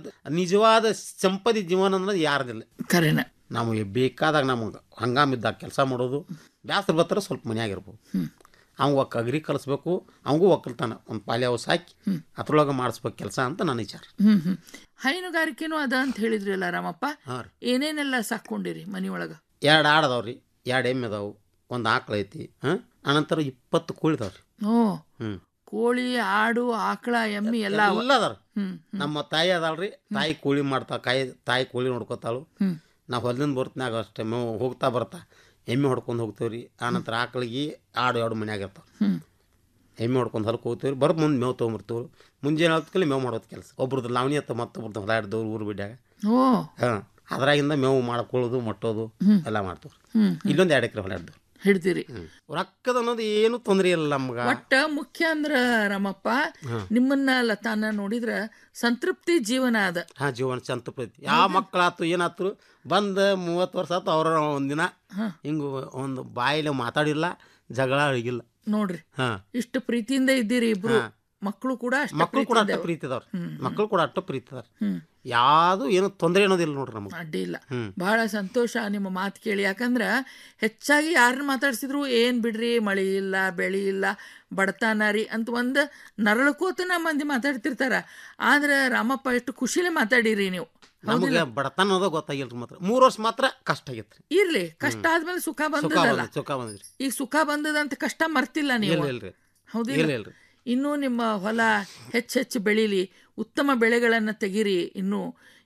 ನಿಜವಾದ ಸಂಪದಿ ಜೀವನ ಅನ್ನೋದು ಯಾರದಿಲ್ಲ ಕರೆನ ನಾವು ಬೇಕಾದಾಗ ನಮಗೆ ಹಂಗಾಮಿದ್ದಾಗ ಕೆಲಸ ಮಾಡೋದು ಬ್ಯಾಸರ ಬರ್ತಾರೆ ಸ್ವಲ್ಪ ಮನ್ಯಾಗಿರ್ಬೋದು ಹ್ಮ್. ಅವ್ನು ಒಕ್ಕ ಅಗ್ರಿ ಕಲಿಸ್ಬೇಕು ಅವಂಗೂ ಒಕ್ಕಲ್ತಾನ ಒಂದು ಪಾಲಿ ಹೌಸ್ ಹಾಕಿ ಅದ್ರೊಳಗೆ ಮಾಡಿಸ್ಬೇಕು ಕೆಲಸ ಅಂತ ನನ್ನ ವಿಚಾರ ಹ್ಮ್ ಹ್ಮ್ ಹೈನುಗಾರಿಕೆನೂ ಅದ ಅಂತ ಹೇಳಿದ್ರಿ ಅಲ್ಲ ರಾಮಪ್ಪ ಹಾಂ ರೀ ಏನೇನೆಲ್ಲ ಸಾಕೊಂಡಿರಿ ಮನಿಯೊಳಗ ಎರಡು ಆಡದವ್ ರೀ ಎರಡು ಎಮ್ಮೆ ಅದಾವು ಒಂದು ಆಕಳ ಐತಿ ಹಾಂ ಅನಂತರ ಇಪ್ಪತ್ತು ಕೋಳಿ ಇದಾವೆ ರೀ ಓ ಹ್ಞೂ ಕೋಳಿ ಆಡು ಆಕಳ ಎಮ್ಮಿ ಎಲ್ಲ ಅವ. ಎಲ್ಲ ಅದಾರ ಹ್ಮ್ ನಮ್ಮ ತಾಯಿ ಅದಾಳ್ರಿ ತಾಯಿ ಕೋಳಿ ಮಾಡ್ತಾ ಕಾಯಿ ತಾಯಿ ಕೋಳಿ ನೋಡ್ಕೊತಾಳು ಹ್ಮ್. ನಾವು ಹೊಲದಿಂದ ಬರ್ತನಾಗ ಅಷ್ಟೇ ಮೇವು ಹೋಗ್ತಾ ಬರ್ತಾ ಎಮ್ಮೆ ಹೊಡ್ಕೊಂಡು ಹೋಗ್ತೇವೆ ರೀ ಆನಂತರ ಆಕಳಿಗೆ ಆಡು ಎರಡು ಮನ್ಯಾಗ ಇರ್ತಾವೆ ಹ್ಮ್. ಎಮ್ಮೆ ಹೊಡ್ಕೊಂಡು ಹೊಲಕ್ಕೆ ಹೋಗ್ತೇವೆ ಬರೋ ಮುಂದೆ ಮೇವು ತೊಗೊಂಬರ್ತೀವಿ ಮುಂಜಾನೆ ಹೊತ್ಕಲ್ಲಿ ಮೇವು ಮಾಡೋದು ಕೆಲಸ ಒಬ್ರದ್ದು ಲಾವಣಿ ಹತ್ತ ಮತ್ತೊಬ್ರದ್ದು ಹೊಲ ಹಿಡ್ದವ್ರು ಊರು ಬಿಡ್ಯಾಗ ಓ ಹಾಂ ಅದ್ರಾಗಿಂದ ಮೇವು ಮಾಡ್ಕೊಳ್ಳೋದು ಮಟ್ಟೋದು ಹ್ಮ್. ಎಲ್ಲ ಮಾಡ್ತೀವಿ ಹ್ಮ್ ಇಲ್ಲೊಂದು ಎರಡು ಎಕರೆ ಹೊಲ ಹಿಡ್ದು ಹಿಡ್ದಿರಿ ರೊಕ್ಕದ ಅನ್ನೋದು ಏನು ತೊಂದರೆ ಇಲ್ಲ ನಮ್ಗೆ ಒಟ್ಟ ಮುಖ್ಯ ಅಂದ್ರ ರಾಮಪ್ಪ ಹಾ. ನಿಮ್ಮನ್ನ ಲತಾನ ನೋಡಿದ್ರ ಸಂತೃಪ್ತಿ ಜೀವನ ಅದ ಹಾಂ ಜೀವನ ಚಂತಪ್ರತಿ ಯಾವ ಮಕ್ಕಳಾತು ಏನಾತು ಬಂದು ಮೂವತ್ತು ವರ್ಷ ಆತು ಅವ್ರ ಒಂದಿನ ಹಿಂಗೆ ಒಂದು ಬಾಯಿಲೆ ಮಾತಾಡಿಲ್ಲ ಜಗಳ ಅಳಿಗಿಲ್ಲ ನೋಡ್ರಿ ಹಾಂ ಇಷ್ಟು ಪ್ರೀತಿಯಿಂದ ಇದ್ದೀರಿ ಇಬ್ರು ಹಾ. ಮಕ್ಕಳು ಕೂಡ ಅಷ್ಟೇ ಮಕ್ಕಳು ಕೂಡ ಪ್ರೀತಿಯಿಂದ ಅಟ್ಟ ಪ್ರೀತಿ ಇದಾವ್ರಿ ಹ್ಮ್. ಮಕ್ಕಳು ಕೂಡ ಅಟ್ಟ ಪ್ರೀತಿ ಇದಾರೆ ಹ್ಮ್. ಯಾವುದು ಏನು ತೊಂದರೆ ಅನ್ನೋದಿಲ್ಲ ನೋಡ್ರಿ ನಮಗೆ ಅಡ್ಡಿ ಇಲ್ಲ ಹ್ಮ್. ಬಹಳ ಸಂತೋಷ ನಿಮ್ಮ ಮಾತು ಕೇಳಿ ಯಾಕಂದ್ರ ಹೆಚ್ಚಾಗಿ ಯಾರನ್ನ ಮಾತಾಡ್ಸಿದ್ರು ಏನ್ ಬಿಡ್ರಿ ಮಳಿ ಇಲ್ಲ ಬೆಳಿ ಇಲ್ಲ ಬಡತನ ರೀ ಅಂತ ಒಂದು ನರಳಕೋತನ ಮಂದಿ ಮಾತಾಡ್ತಿರ್ತಾರ ಆದ್ರೆ ರಾಮಪ್ಪ ಎಷ್ಟು ಖುಷಿಲೇ ಮಾತಾಡಿರಿ ನೀವು ನಮಗೆ ಬಡತನ ಅನ್ನೋದು ಗೊತ್ತಾಗಿಲ್ರಿ ಮಾತ್ರ ಮೂರು ವರ್ಷ ಮಾತ್ರ ಕಷ್ಟ ಆಗೈತ್ರಿ ಇರ್ಲಿ ಕಷ್ಟ ಆದ್ಮೇಲೆ ಸುಖ ಸುಖ ಬಂದದಲ್ಲ ಬಂದ ಸುಖ ಬಂದ್ರಿ ಈಗ ಸುಖ ಬಂದದಂತ ಕಷ್ಟ ಮರ್ತಿಲ್ಲ ನೀವು ಇಲ್ಲ ಇಲ್ರಿ ಹೌದಿಲ್ಲ ಇಲ್ಲ ಇಲ್ರಿ ಇನ್ನೂ ನಿಮ್ಮ ಹೊಲ ಹೆಚ್ಚೆಚ್ಚು ಬೆಳೀಲಿ ಉತ್ತಮ ಬೆಳೆಗಳನ್ನು ತೆಗೀರಿ ಇನ್ನು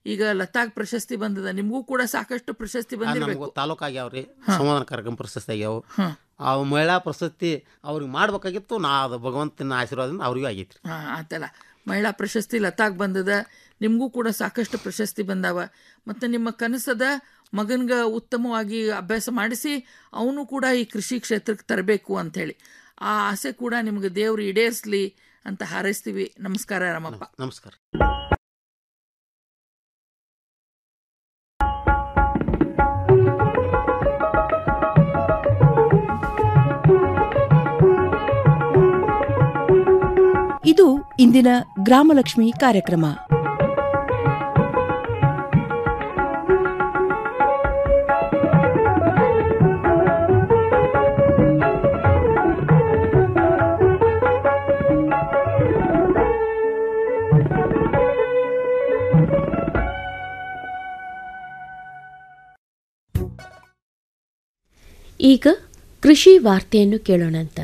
ಈಗ ಲತಾಕ್ ಪ್ರಶಸ್ತಿ ಬಂದದ ನಿಮಗೂ ಕೂಡ ಸಾಕಷ್ಟು ಪ್ರಶಸ್ತಿ ಬಂದಿರಬೇಕು ನಮಗೂ ತಾಲೂಕು ಆಗ್ಯಾವ್ರಿ ಸಂವಾದನ ಕಾರ್ಯಕ್ರಮ ಪ್ರಶಸ್ತಿ ಆಗ್ಯಾವ ಆ ಮಹಿಳಾ ಪ್ರಶಸ್ತಿ ಅವ್ರಿಗೆ ಮಾಡ್ಬೇಕಾಗಿತ್ತು ನಾ ಅದು ಭಗವಂತನ ಆಶೀರ್ವಾದದಿಂದ ಅವ್ರಿಗೂ ಆಗೈತ್ರಿ ಹಾ ಆತಲ್ಲ ಮಹಿಳಾ ಪ್ರಶಸ್ತಿ ಲತಾಕ್ ಬಂದದ ನಿಮಗೂ ಕೂಡ ಸಾಕಷ್ಟು ಪ್ರಶಸ್ತಿ ಬಂದಾವ ಮತ್ತು ನಿಮ್ಮ ಕನಸದ ಮಗನ್ಗ ಉತ್ತಮವಾಗಿ ಅಭ್ಯಾಸ ಮಾಡಿಸಿ ಅವನು ಕೂಡ ಈ ಕೃಷಿ ಕ್ಷೇತ್ರಕ್ಕೆ ತರಬೇಕು ಅಂಥೇಳಿ ಆ ಆಸೆ ಕೂಡ ನಿಮ್ಗೆ ದೇವ್ರು ಈಡೇರಿಸ್ಲಿ ಅಂತ ಹಾರೈಸ್ತೀವಿ ನಮಸ್ಕಾರ ರಾಮಪ್ಪ ನಮಸ್ಕಾರ ಇದು ಇಂದಿನ ಗ್ರಾಮಲಕ್ಷ್ಮಿ ಕಾರ್ಯಕ್ರಮ ಈಗ ಕೃಷಿ ವಾರ್ತೆಯನ್ನು ಕೇಳೋಣಂತ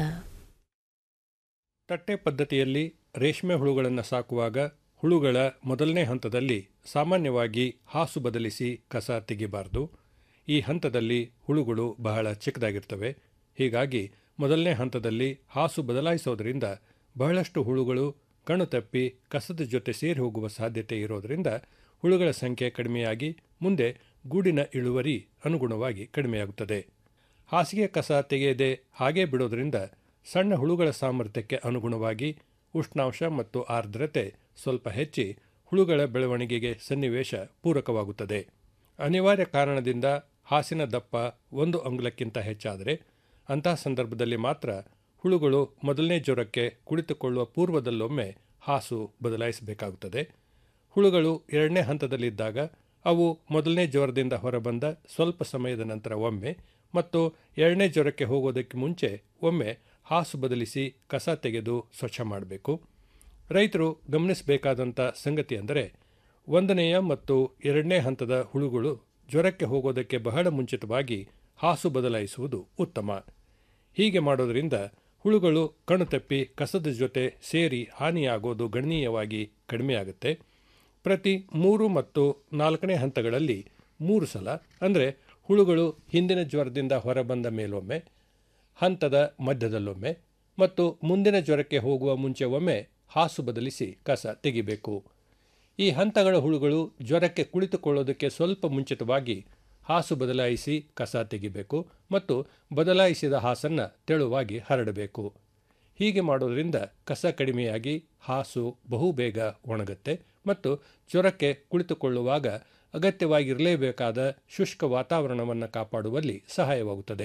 ತಟ್ಟೆ ಪದ್ಧತಿಯಲ್ಲಿ ರೇಷ್ಮೆ ಹುಳುಗಳನ್ನು ಸಾಕುವಾಗ ಹುಳುಗಳ ಮೊದಲನೇ ಹಂತದಲ್ಲಿ ಸಾಮಾನ್ಯವಾಗಿ ಹಾಸು ಬದಲಿಸಿ ಕಸ ತೆಗಿಬಾರದು ಈ ಹಂತದಲ್ಲಿ ಹುಳುಗಳು ಬಹಳ ಚಿಕ್ಕದಾಗಿರ್ತವೆ ಹೀಗಾಗಿ ಮೊದಲನೇ ಹಂತದಲ್ಲಿ ಹಾಸು ಬದಲಾಯಿಸೋದರಿಂದ ಬಹಳಷ್ಟು ಹುಳುಗಳು ಕಣ್ಣು ತಪ್ಪಿ ಕಸದ ಜೊತೆ ಸೇರಿ ಹೋಗುವ ಸಾಧ್ಯತೆ ಇರೋದರಿಂದ ಹುಳುಗಳ ಸಂಖ್ಯೆ ಕಡಿಮೆಯಾಗಿ ಮುಂದೆ ಗೂಡಿನ ಇಳುವರಿ ಅನುಗುಣವಾಗಿ ಕಡಿಮೆಯಾಗುತ್ತದೆ ಹಾಸಿಗೆ ಕಸ ತೆಗೆಯದೆ ಹಾಗೇ ಬಿಡೋದರಿಂದ ಸಣ್ಣ ಹುಳುಗಳ ಸಾಮರ್ಥ್ಯಕ್ಕೆ ಅನುಗುಣವಾಗಿ ಉಷ್ಣಾಂಶ ಮತ್ತು ಆರ್ದ್ರತೆ ಸ್ವಲ್ಪ ಹೆಚ್ಚಿ ಹುಳುಗಳ ಬೆಳವಣಿಗೆಗೆ ಸನ್ನಿವೇಶ ಪೂರಕವಾಗುತ್ತದೆ ಅನಿವಾರ್ಯ ಕಾರಣದಿಂದ ಹಾಸಿನ ದಪ್ಪ ಒಂದು ಅಂಗುಲಕ್ಕಿಂತ ಹೆಚ್ಚಾದರೆ ಅಂತಹ ಸಂದರ್ಭದಲ್ಲಿ ಮಾತ್ರ ಹುಳುಗಳು ಮೊದಲನೇ ಜ್ವರಕ್ಕೆ ಕುಳಿತುಕೊಳ್ಳುವ ಪೂರ್ವದಲ್ಲೊಮ್ಮೆ ಹಾಸು ಬದಲಾಯಿಸಬೇಕಾಗುತ್ತದೆ ಹುಳುಗಳು ಎರಡನೇ ಹಂತದಲ್ಲಿದ್ದಾಗ ಅವು ಮೊದಲನೇ ಜ್ವರದಿಂದ ಹೊರಬಂದ ಸ್ವಲ್ಪ ಸಮಯದ ನಂತರ ಒಮ್ಮೆ ಮತ್ತು ಎರಡನೇ ಜ್ವರಕ್ಕೆ ಹೋಗೋದಕ್ಕೆ ಮುಂಚೆ ಒಮ್ಮೆ ಹಾಸು ಬದಲಿಸಿ ಕಸ ತೆಗೆದು ಸ್ವಚ್ಛ ಮಾಡಬೇಕು ರೈತರು ಗಮನಿಸಬೇಕಾದಂಥ ಸಂಗತಿ ಅಂದರೆ ಒಂದನೆಯ ಮತ್ತು ಎರಡನೇ ಹಂತದ ಹುಳುಗಳು ಜ್ವರಕ್ಕೆ ಹೋಗೋದಕ್ಕೆ ಬಹಳ ಮುಂಚಿತವಾಗಿ ಹಾಸು ಬದಲಾಯಿಸುವುದು ಉತ್ತಮ ಹೀಗೆ ಮಾಡೋದರಿಂದ ಹುಳುಗಳು ಕಣ್ಣು ತಪ್ಪಿ ಕಸದ ಜೊತೆ ಸೇರಿ ಹಾನಿಯಾಗೋದು ಗಣನೀಯವಾಗಿ ಕಡಿಮೆಯಾಗುತ್ತೆ ಪ್ರತಿ ಮೂರು ಮತ್ತು ನಾಲ್ಕನೇ ಹಂತಗಳಲ್ಲಿ ಮೂರು ಸಲ ಅಂದರೆ ಹುಳುಗಳು ಹಿಂದಿನ ಜ್ವರದಿಂದ ಹೊರಬಂದ ಮೇಲೊಮ್ಮೆ ಹಂತದ ಮಧ್ಯದಲ್ಲೊಮ್ಮೆ ಮತ್ತು ಮುಂದಿನ ಜ್ವರಕ್ಕೆ ಹೋಗುವ ಮುಂಚೆ ಒಮ್ಮೆ ಹಾಸು ಬದಲಿಸಿ ಕಸ ತೆಗಿಬೇಕು ಈ ಹಂತಗಳ ಹುಳುಗಳು ಜ್ವರಕ್ಕೆ ಕುಳಿತುಕೊಳ್ಳೋದಕ್ಕೆ ಸ್ವಲ್ಪ ಮುಂಚಿತವಾಗಿ ಹಾಸು ಬದಲಾಯಿಸಿ ಕಸ ತೆಗಿಬೇಕು ಮತ್ತು ಬದಲಾಯಿಸಿದ ಹಾಸನ್ನು ತೆಳುವಾಗಿ ಹರಡಬೇಕು ಹೀಗೆ ಮಾಡೋದರಿಂದ ಕಸ ಕಡಿಮೆಯಾಗಿ ಹಾಸು ಬಹುಬೇಗ ಒಣಗುತ್ತೆ ಮತ್ತು ಜ್ವರಕ್ಕೆ ಕುಳಿತುಕೊಳ್ಳುವಾಗ ಅಗತ್ಯವಾಗಿರಲೇಬೇಕಾದ ಶುಷ್ಕ ವಾತಾವರಣವನ್ನು ಕಾಪಾಡುವಲ್ಲಿ ಸಹಾಯವಾಗುತ್ತದೆ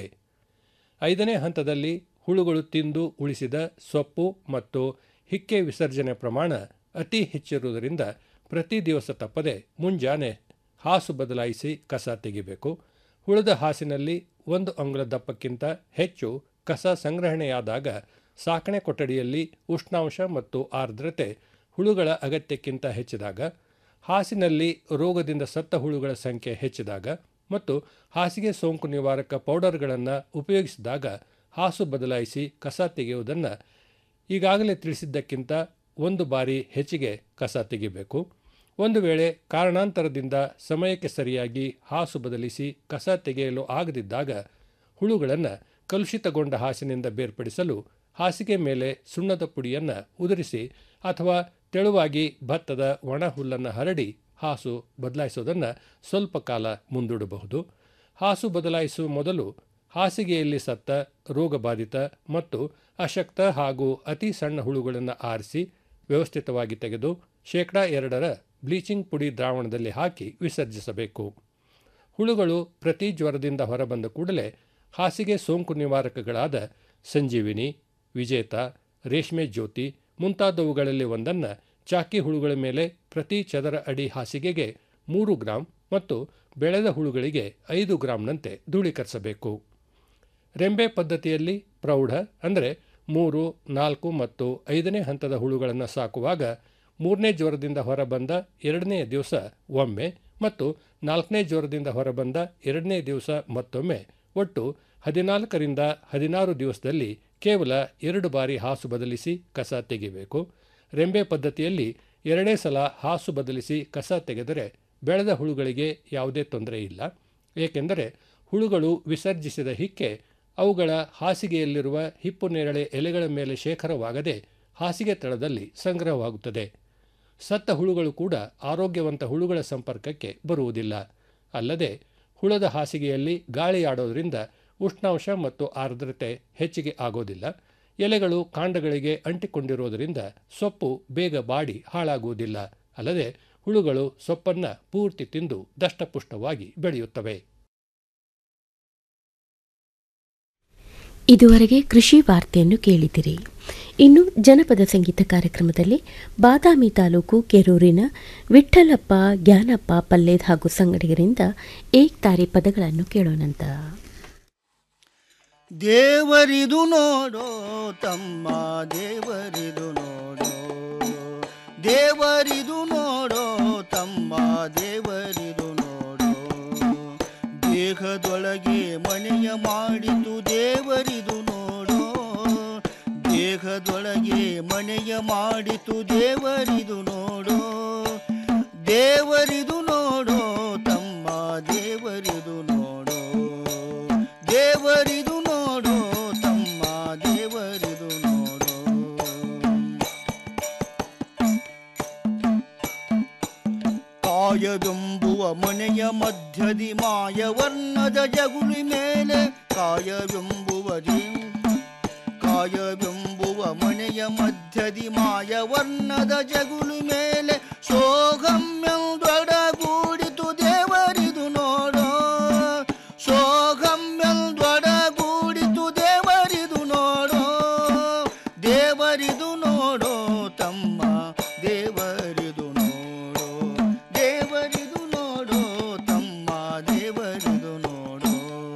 ಐದನೇ ಹಂತದಲ್ಲಿ ಹುಳುಗಳು ತಿಂದು ಉಳಿಸಿದ ಸೊಪ್ಪು ಮತ್ತು ಹಿಕ್ಕೆ ವಿಸರ್ಜನೆ ಪ್ರಮಾಣ ಅತಿ ಹೆಚ್ಚಿರುವುದರಿಂದ ಪ್ರತಿ ದಿವಸ ತಪ್ಪದೆ ಮುಂಜಾನೆ ಹಾಸು ಬದಲಾಯಿಸಿ ಕಸ ತೆಗಿಬೇಕು ಉಳಿದ ಹಾಸಿನಲ್ಲಿ ಒಂದು ಅಂಗುಲ ದಪ್ಪಕ್ಕಿಂತ ಹೆಚ್ಚು ಕಸ ಸಂಗ್ರಹಣೆಯಾದಾಗ ಸಾಕಣೆ ಕೊಠಡಿಯಲ್ಲಿ ಉಷ್ಣಾಂಶ ಮತ್ತು ಆರ್ದ್ರತೆ ಹುಳುಗಳ ಅಗತ್ಯಕ್ಕಿಂತ ಹೆಚ್ಚಿದಾಗ ಹಾಸಿನಲ್ಲಿ ರೋಗದಿಂದ ಸತ್ತ ಹುಳುಗಳ ಸಂಖ್ಯೆ ಹೆಚ್ಚಿದಾಗ ಮತ್ತು ಹಾಸಿಗೆ ಸೋಂಕು ನಿವಾರಕ ಪೌಡರ್ಗಳನ್ನು ಉಪಯೋಗಿಸಿದಾಗ ಹಾಸು ಬದಲಾಯಿಸಿ ಕಸ ತೆಗೆಯುವುದನ್ನು ಈಗಾಗಲೇ ತಿಳಿಸಿದ್ದಕ್ಕಿಂತ ಒಂದು ಬಾರಿ ಹೆಚ್ಚಿಗೆ ಕಸ ತೆಗಿಬೇಕು ಒಂದು ವೇಳೆ ಕಾರಣಾಂತರದಿಂದ ಸಮಯಕ್ಕೆ ಸರಿಯಾಗಿ ಹಾಸು ಬದಲಿಸಿ ಕಸ ತೆಗೆಯಲು ಆಗದಿದ್ದಾಗ ಹುಳುಗಳನ್ನು ಕಲುಷಿತಗೊಂಡ ಹಾಸಿನಿಂದ ಬೇರ್ಪಡಿಸಲು ಹಾಸಿಗೆ ಮೇಲೆ ಸುಣ್ಣದ ಪುಡಿಯನ್ನು ಉದುರಿಸಿ ಅಥವಾ ತೆಳುವಾಗಿ ಭತ್ತದ ಒಣ ಹುಲ್ಲನ್ನು ಹರಡಿ ಹಾಸು ಬದಲಾಯಿಸೋದನ್ನು ಸ್ವಲ್ಪ ಕಾಲ ಮುಂದೂಡಬಹುದು ಹಾಸು ಬದಲಾಯಿಸುವ ಮೊದಲು ಹಾಸಿಗೆಯಲ್ಲಿ ಸತ್ತ ರೋಗಬಾಧಿತ ಮತ್ತು ಅಶಕ್ತ ಹಾಗೂ ಅತಿ ಸಣ್ಣ ಹುಳುಗಳನ್ನು ಆರಿಸಿ ವ್ಯವಸ್ಥಿತವಾಗಿ ತೆಗೆದು ಶೇಕಡಾ ಎರಡರ ಬ್ಲೀಚಿಂಗ್ ಪುಡಿ ದ್ರಾವಣದಲ್ಲಿ ಹಾಕಿ ವಿಸರ್ಜಿಸಬೇಕು ಹುಳುಗಳು ಪ್ರತಿ ಜ್ವರದಿಂದ ಹೊರಬಂದ ಕೂಡಲೇ ಹಾಸಿಗೆ ಸೋಂಕು ನಿವಾರಕಗಳಾದ ಸಂಜೀವಿನಿ ವಿಜೇತ ರೇಷ್ಮೆ ಜ್ಯೋತಿ ಮುಂತಾದವುಗಳಲ್ಲಿ ಒಂದನ್ನು ಚಾಕಿ ಹುಳುಗಳ ಮೇಲೆ ಪ್ರತಿ ಚದರ ಅಡಿ ಹಾಸಿಗೆಗೆ ಮೂರು ಗ್ರಾಂ ಮತ್ತು ಬೆಳೆದ ಹುಳುಗಳಿಗೆ ಐದು ಗ್ರಾಂನಂತೆ ಧೂಳೀಕರಿಸಬೇಕು ರೆಂಬೆ ಪದ್ಧತಿಯಲ್ಲಿ ಪ್ರೌಢ ಅಂದರೆ ಮೂರು ನಾಲ್ಕು ಮತ್ತು ಐದನೇ ಹಂತದ ಹುಳುಗಳನ್ನು ಸಾಕುವಾಗ ಮೂರನೇ ಜ್ವರದಿಂದ ಹೊರಬಂದ ಎರಡನೇ ದಿವಸ ಒಮ್ಮೆ ಮತ್ತು ನಾಲ್ಕನೇ ಜ್ವರದಿಂದ ಹೊರಬಂದ ಎರಡನೇ ದಿವಸ ಮತ್ತೊಮ್ಮೆ ಒಟ್ಟು ಹದಿನಾಲ್ಕರಿಂದ ಹದಿನಾರು ದಿವಸದಲ್ಲಿ ಕೇವಲ ಎರಡು ಬಾರಿ ಹಾಸು ಬದಲಿಸಿ ಕಸ ತೆಗೆಯಬೇಕು ರೆಂಬೆ ಪದ್ಧತಿಯಲ್ಲಿ ಎರಡೇ ಸಲ ಹಾಸು ಬದಲಿಸಿ ಕಸ ತೆಗೆದರೆ ಬೆಳೆದ ಹುಳುಗಳಿಗೆ ಯಾವುದೇ ತೊಂದರೆ ಇಲ್ಲ ಏಕೆಂದರೆ ಹುಳುಗಳು ವಿಸರ್ಜಿಸಿದ ಹಿಕ್ಕೆ ಅವುಗಳ ಹಾಸಿಗೆಯಲ್ಲಿರುವ ಹಿಪ್ಪು ನೇರಳೆ ಎಲೆಗಳ ಮೇಲೆ ಶೇಖರವಾಗದೆ ಹಾಸಿಗೆ ತಳದಲ್ಲಿ ಸಂಗ್ರಹವಾಗುತ್ತದೆ ಸತ್ತ ಹುಳುಗಳು ಕೂಡ ಆರೋಗ್ಯವಂತ ಹುಳುಗಳ ಸಂಪರ್ಕಕ್ಕೆ ಬರುವುದಿಲ್ಲ ಅಲ್ಲದೆ ಹುಳದ ಹಾಸಿಗೆಯಲ್ಲಿ ಗಾಳಿ ಆಡೋದ್ರಿಂದ ಉಷ್ಣಾಂಶ ಮತ್ತು ಆರ್ದ್ರತೆ ಹೆಚ್ಚಿಗೆ ಆಗೋದಿಲ್ಲ ಎಲೆಗಳು ಕಾಂಡಗಳಿಗೆ ಅಂಟಿಕೊಂಡಿರೋದರಿಂದ ಸೊಪ್ಪು ಬೇಗ ಬಾಡಿ ಹಾಳಾಗುವುದಿಲ್ಲ ಅಲ್ಲದೆ ಹುಳುಗಳು ಸೊಪ್ಪನ್ನು ಪೂರ್ತಿ ತಿಂದು ದಷ್ಟಪುಷ್ಟವಾಗಿ ಬೆಳೆಯುತ್ತವೆ ಇದುವರೆಗೆ ಕೃಷಿ ವಾರ್ತೆಯನ್ನು ಕೇಳಿದಿರಿ ಇನ್ನು ಜನಪದ ಸಂಗೀತ ಕಾರ್ಯಕ್ರಮದಲ್ಲಿ ಬಾದಾಮಿ ತಾಲೂಕು ಕೆರೂರಿನ ವಿಠ್ಠಲಪ್ಪ ಜ್ಞಾನಪ್ಪ ಪಲ್ಲೇದ್ ಹಾಗೂ ಸಂಗಡಿಗರಿಂದ ಏಕ್ತಾರಿ ಪದಗಳನ್ನು ಕೇಳೋಣಂತ ದೇವರಿದು ನೋಡೋ ತಮ್ಮ ದೇವರಿದು ನೋಡೋ ದೇವರಿದು ನೋಡೋ ತಮ್ಮ ದೇವರಿದು ನೋಡೋ ದೇಹದೊಳಗೆ ಮನೆಯ ಮಾಡಿತು ದೇವರಿದು ನೋಡೋ ದೇಹದೊಳಗೆ ಮನೆಯ ಮಾಡಿತು ದೇವರಿದು ನೋಡೋ ದೇವರಿದು ನೋಡೋ ತಮ್ಮ ದೇವರಿದು ನೋಡೋ ದೇವರಿದು ನೋಡೋ ತಮ್ಮ ದೇವರಿದು ನೋಡೋ ಕಾಯವೆಂಬುವ ಮನೆಯ ಮಧ್ಯದಿ ಮಾಯವರ್ಣದ ಜಗುಲಿ ಮೇಲೆ ಕಾಯವೆಂಬುವ ಜೀ- ಕಾಯವೆಂಬುವ ಮನೆಯ ಮಧ್ಯದಿ ಮಾಯವರ್ಣದ ಜಗುಲಿ ಮೇಲೆ ಸೋಗಮ್ಯದೊಡಗೂಡಿತು ದೇವರಿದು ನೋಡೋ ಸೋಗಮ್ಯದೊಡಗೂಡಿತು ದೇವರಿದು ನೋಡೋ ದೇವರಿದು ನೋಡೋ ತಮ್ಮ ದೇವರಿದು ನೋಡೋ ದೇವರಿದು ನೋಡೋ ತಮ್ಮ ದೇವರಿದು ನೋಡೋ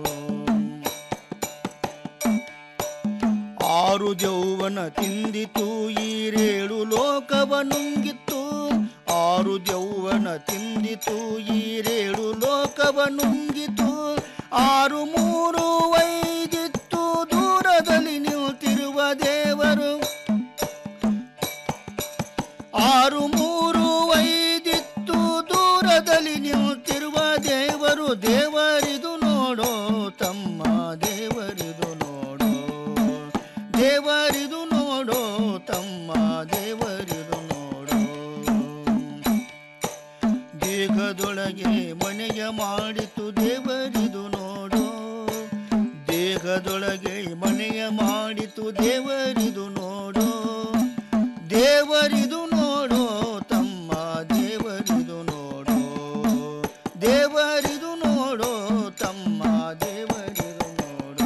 ಆರು ಜೌವನ ತಿಂದಿತು ಈರೇಳು ಲೋಕವ ನುಂಗಿತ್ತು ಆರು ಜೌವನ ತಿಂದಿತು ಈರೇಳು ಲೋಕವ ನುಂಗಿತು ಆರು ಮೂರು ವೈದಿತ್ತು ದೂರದಲ್ಲಿ ನಿಂತಿರುವ ದೇವರು ಆರು ಮೂರು ವೈದಿತ್ತು ದೂರದಲ್ಲಿ ನಿಂತಿರುವ ದೇವರು ದೇವರಿದು ನೋಡೋ ತಮ್ಮ ದೇವರಿದು ನೋಡೋ ದೇವರಿದು ನೋಡೋ ತಮ್ಮ ದೇವರಿದು ನೋಡೋ ದೇಹದೊಳಗೆ ಮನೆಯ ಮಾಡಿತು ದೇವರಿದು ನೋಡೋ ದೇಹದೊಳಗೆ ಮನೆಯ ಮಾಡಿತು ದೇವರಿದು ನೋಡೋ ದೇವರಿದು ನೋಡೋ ತಮ್ಮ ದೇವರಿದು ನೋಡೋ ದೇವರಿದು ನೋಡೋ ತಮ್ಮ ದೇವರಿದು ನೋಡೋ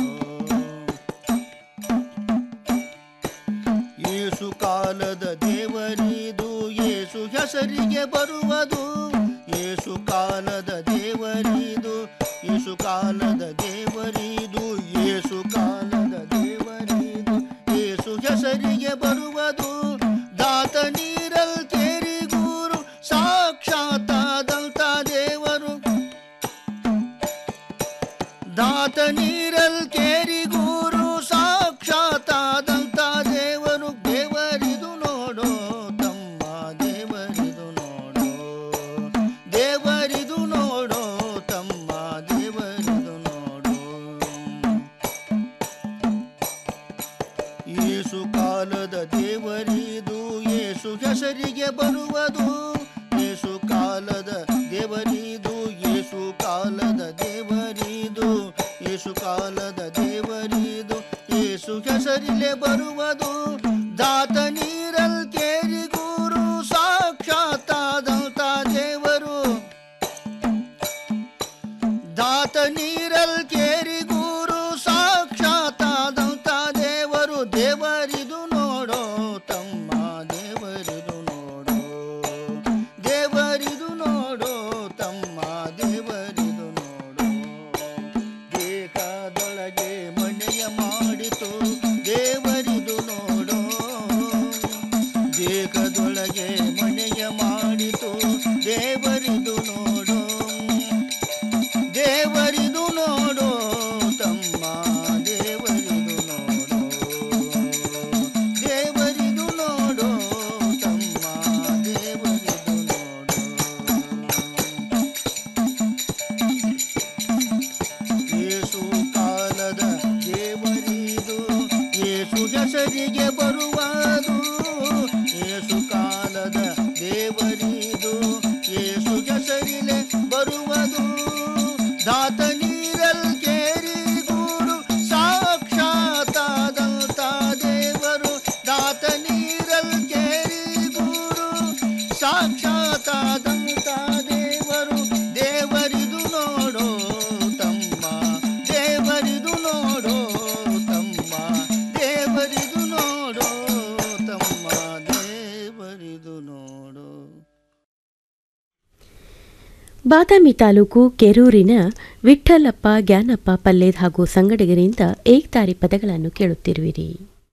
ಏಸು ಕಾಲದ ದೇವರಿದು ಏಸು ಹೆಸರಿಗೆ ಬರುವುದು ಏಸು ಕಾಲದ ದೇವರಿದು ಏಸು ಕಾಲದ ದೇವರಿದು ಏಸು ಕಾಲದ ದೇವರಿದು ಏಸು ಹೆಸರಿಗೆ ಬರುವುದು ದಾತ ನೀರಲ್ ಕೇರಿ ಗುರು ಸಾಕ್ಷಾತ್ತಾದಂತ ದೇವರು ದಾತ ನೀರಲ್ ಕೇರಿ ಗುರು ಸಾಕ್ಷಾತ್ತಾದಂತ ದೇವರು ದೇವರಿದು ನೋಡೋ ತಮ್ಮ ದೇವರಿದು ನೋಡೋ ದೇವರಿದು ನೋಡೋ ತಮ್ಮ ದೇವರಿದು ನೋಡೋ ಏಸು ಕಾಲದ ದೇವರಿದು ಏಸು ಹೆಸರಿಗೆ ಬರುವುದು ಏಸು ಕಾಲದ ದೇವರಿದು ಏಸು ಕಾಲದ ದೇವರಿದು ಏಸು ಕಾಲದ ದೇವರಿದು ಏಸು ಹೆಸರಿಲೆ ಬರುವುದು ದಾತ ನೀರಲ್ ಕೇರಿ ಗುರು ಸಾಕ್ಷಾತ್ತಾದಂತ ದೇವರು ದಾತ ನೀರಲ್ ಕೇರಿ ಗುರು ಸಾಕ್ಷಾತ್ತಾದಂತ ದೇವರು ದೇವರಿದು ನೋಡೋ ತಮ್ಮ ದೇವರಿದು ನೋಡೋ ದೇವರಿದು ನೋಡೋ ತಮ್ಮ ದೇವರಿದು ನೋಡೋ ದೇಹದೊಳಗೆ ಮನೆಯ ಮಾಡಿತು ದೇವರಿದು ನೋಡೋ ದೇಹದೊಳಗೆ ಮನೆಯ ಮಾಡಿತು ದೇವರಿದು ನೋಡೋ ದೇವರಿದು ನೋಡೋ ಬರುವುದು ದಾತ ನೀರಲ್ ಕೇರಿ ಗೂರು ಸಾಕ್ಷಾತ್ತಾದಂತ ದೇವರು ದಾತ ನೀರಲ್ ಕೇರಿ ಗೂರು ಸಾಕ್ಷಾತ್ತಾದಂತ ದೇವರು ದೇವರಿದು ನೋಡೋ ತಮ್ಮ ದೇವರಿದು ನೋಡೋ ತಮ್ಮ ದೇವರಿದು ನೋಡೋ ತಮ್ಮ ದೇವರಿದು ನೋಡೋ ಬಾದಾಮಿ ತಾಲೂಕು ಕೆರೂರಿನ ವಿಠ್ಠಲಪ್ಪ ಜ್ಞಾನಪ್ಪ ಪಲ್ಲೇದ್ ಹಾಗೂ ಸಂಗಡಿಗರಿಂದ ಏಕ್ತಾರಿ ಪದಗಳನ್ನು ಕೇಳುತ್ತಿರುವಿರಿ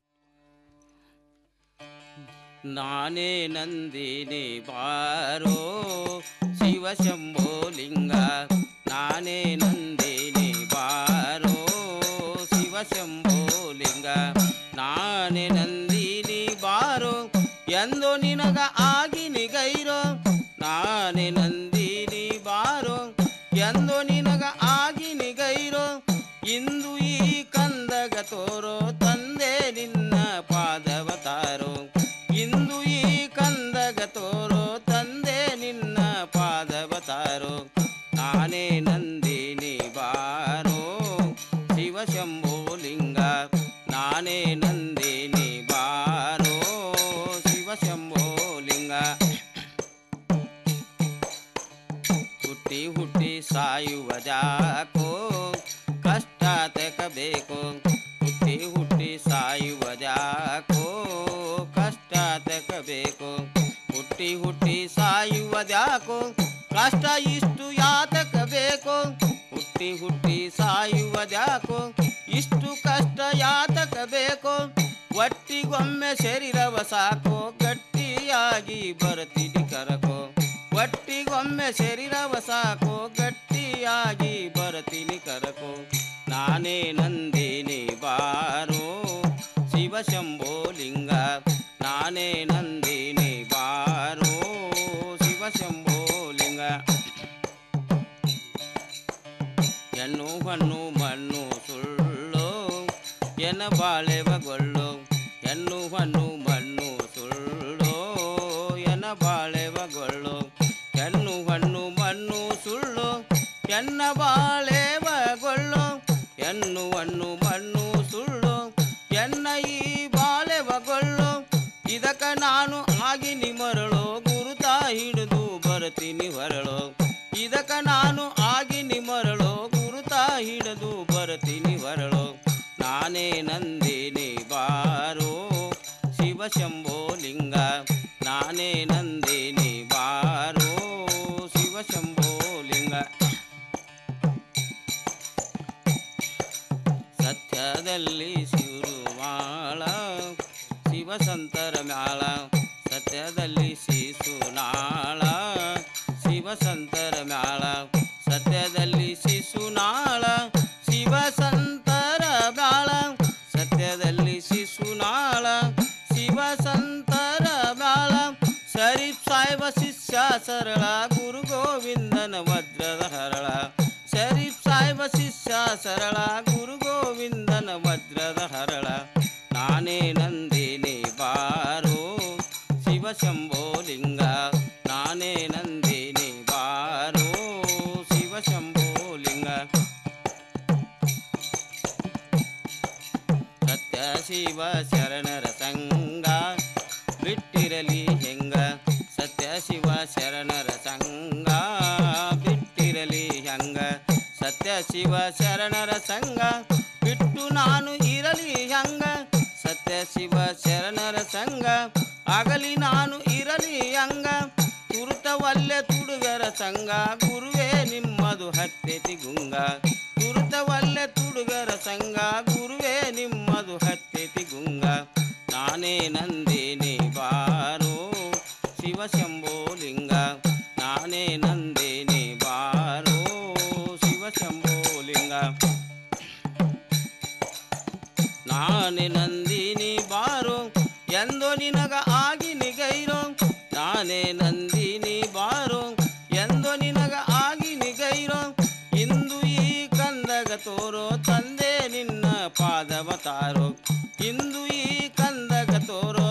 ನಾನೇ ನಂದಿನಿ ಬಾರೋ ಶಿವ ಶಂಭೋಲಿಂಗ ನಾನೇ ನಂದಿನಿ ಬಾರೋ ಶಿವ ಶಂಭೋಲಿಂಗ ನಾನೇ ನಂದಿನಿ ಬಾರೋ ಎಂದು ನಿನಗ ಆಗಿ ನಿಗೈರೋ ನಾನೇ ನಂದಿನಿ ಬಾರೋ ಎಂದು ನಿನಗ ಆಗಿ ನಿಗೈರೋ ಇಂದು ಈ ಕಂದಗ ತೋರೋ ತಂದೆ ನಿನ್ನ ಪಾದವ ತಾರೋ ಇಂದು ಈ ಕಂದಗ ತೋರೋ ತಂದೆ ನಿನ್ನ ಪಾದವ ತಾರೋ ನಾನೇ ನಂದಿನಿ ಬಾರೋ ಶಿವ ಶಂಭೋಲಿಂಗ ನಾನೇ ನಂದಿನಿ ಬಾರೋ ಶಿವ ಶಂಭೋಲಿಂಗ ಹುಟ್ಟಿ ಹುಟ್ಟಿ ಸಾಯುವ ಜಾಕೋ ಕಷ್ಟ ತೆಕಬೇಕು ಹುಟ್ಟಿ ಹುಟ್ಟಿ ಸಾಯುವ ಜಾಕೋ ಕಷ್ಟ ತೆಕಬೇಕು ಹುಟ್ಟಿ ಹುಟ್ಟಿ ಸಾಯುವುದ್ಯಾಕೋ ಕಷ್ಟ ಇಷ್ಟು ಯಾತಕ ಬೇಕು ಹುಟ್ಟಿ ಹುಟ್ಟಿ ಸಾಯುವುದ್ಯಾಕೋ ಇಷ್ಟು ಕಷ್ಟ ಯಾತಕ ಬೇಕು ಒಟ್ಟಿಗೊಮ್ಮೆ ಶರೀರವ ಸಾಕೋ ಗಟ್ಟಿಯಾಗಿ ಬರ್ತಿಡಿ ಕರಕೋ ಒಟ್ಟಿಗೊಮ್ಮೆ ಶರೀರವ ಸಾಕೋ ಗಟ್ಟಿಯಾಗಿ ಬರ್ತೀನಿ ಕರಕೋ ನಾನೇ ನಂದಿನಿ ಬಾರೋ ಶಿವ ಶಂಭೋಲಿಂಗ ನಾನೇ ನಂದಿನಿ ಬಾರೋ ಶಿವ ಶಂಭೋಲಿಂಗ ಹೆಣ್ಣು ಹಣ್ಣು ಮಣ್ಣು ಸುಳ್ಳು ಎನ ಬಾಳೆವಗೊಳ್ಳು ಹೆಣ್ಣು ಹಣ್ಣು ಮಣ್ಣು ಸುಳ್ಳು ಎನ ಬಾಳೆವಗೊಳ್ಳು ಹೆಣ್ಣು ಹಣ್ಣು ಮಣ್ಣು ಸುಳ್ಳು ಎನ್ನ ಬಾಳೆವಗೊಳ್ಳು ಹೆಣ್ಣು ಹಣ್ಣು ಮಣ್ಣು ಸುಳ್ಳು ಎನ್ನ ಈ ಬಾಳೆವಗೊಳ್ಳು ಇದಕ್ಕ ನಾನು ಆಗಿ ನಿಮರಳು ಗುರುತ ಹಿಡಿದು ಬರ್ತೀನಿ ಹೊರಳು ಇದಕ್ಕ ನಾನು ಆಗಿ ನಿಮರಳು ಗುರುತ ಹಿಡಿದು ಬರ್ತೀನಿ ಹೊರಳು ನಾನೇ ನಂದಿನಿ ಬಾರೋ ಶಿವ ಶಂಭೋಲಿಂಗ ನಾನೇ ನಂದಿನಿ ಬಾರೋ ಶಿವ ಶಂಭೋಲಿಂಗ ಸತ್ಯದಲ್ಲಿ ಶಿರುವಾಳ ಶಿವಸಂತರ ಮ್ಯಾಳ ಸತ್ಯದಲ್ಲಿ ಶಿಸುನಾಳ ಶಿವಸಂತರ ಮ್ಯಾಳ ಸತ್ಯದಲ್ಲಿ ಶಿಸುನಾಳ ಶಿವಸಂತರ ಮ್ಯಾಳ ಸತ್ಯದಲ್ಲಿ ಶಿಸುನಾಳ ಶಿವಸಂತರ ಮ್ಯಾಳ ಶರೀಫ್ ಸಾಹೇಬ ಶಿಷ್ಯ ಸರಳ ಗುರು ಗೋವಿಂದನ ವಜ್ರದ ಹರಳ ಶರೀಫ್ ಸಾಹೇಬ ಶಿಷ್ಯ ಸರಳ ಗುರು ಗೋವಿಂದನ ವಜ್ರದ ಹರಳ ನಾನೇ ನಂದಿನಿ ಬಾರೋ ಶಿವ ಶಂಭೋಲಿಂಗ ನಾನೇ ನಂದಿನಿ ಬಾರೋ ಶಿವ ಶಂಭೋಲಿಂಗ ಸತ್ಯ ಶಿವ ಶರಣರ ಸಂಗ ಬಿಟ್ಟಿರಲಿ ಹೆಂಗ ಸತ್ಯ ಶಿವ ಶರಣರ ಸಂಗ ಬಿಟ್ಟಿರಲಿ ಹೆಂಗ ಸತ್ಯ ಶಿವ ಶರಣರ ಸಂಗ ಬಿಟ್ಟು ನಾನು ಇರಲಿ ಹೆಂಗ ಸತ್ಯ ಶಿವ ಶರಣರ ಸಂಗ ಆಗಲಿ ನಾನು ಇರಲಿ ಹಂಗ ತುರುತವಲ್ಲೆ ತುಡುಗರ ಸಂಗ ಗುರುವೇ ನಿಮ್ಮದು ಹತ್ತೆತಿ ಗುಂಗ ತುರುತವಲ್ಲೆ ತುಡುಗರ ಸಂಗ ಗುರುವೇ ನಿಮ್ಮದು ಹತ್ತೆತಿ ಗುಂಗ ನಾನೇ ನಂದಿನಿ ಬಾರೋ ಶಿವ ಶಂಭೋಲಿಂಗ ನಾನೇ ನಂದಿನಿ ಬಾರೋ ಶಿವ ಶಂಭೋಲಿಂಗ ನಾನೇ ನಂದಿನಿ ಬಾರೋ ಎಂದು ನಿನಗ ಆಗಿ ನಿಗೈರೋ ನಾನೇ ನಂದಿನಿ ಬಾರೋ ಎಂದು ನಿನಗ ಆಗಿ ನಿಗೈರೋ ಇಂದು ಈ ಕಂದಗ ತೋರೋ ತಂದೆ ನಿನ್ನ ಪಾದವ ತಾರೋ ಇಂದು ಈ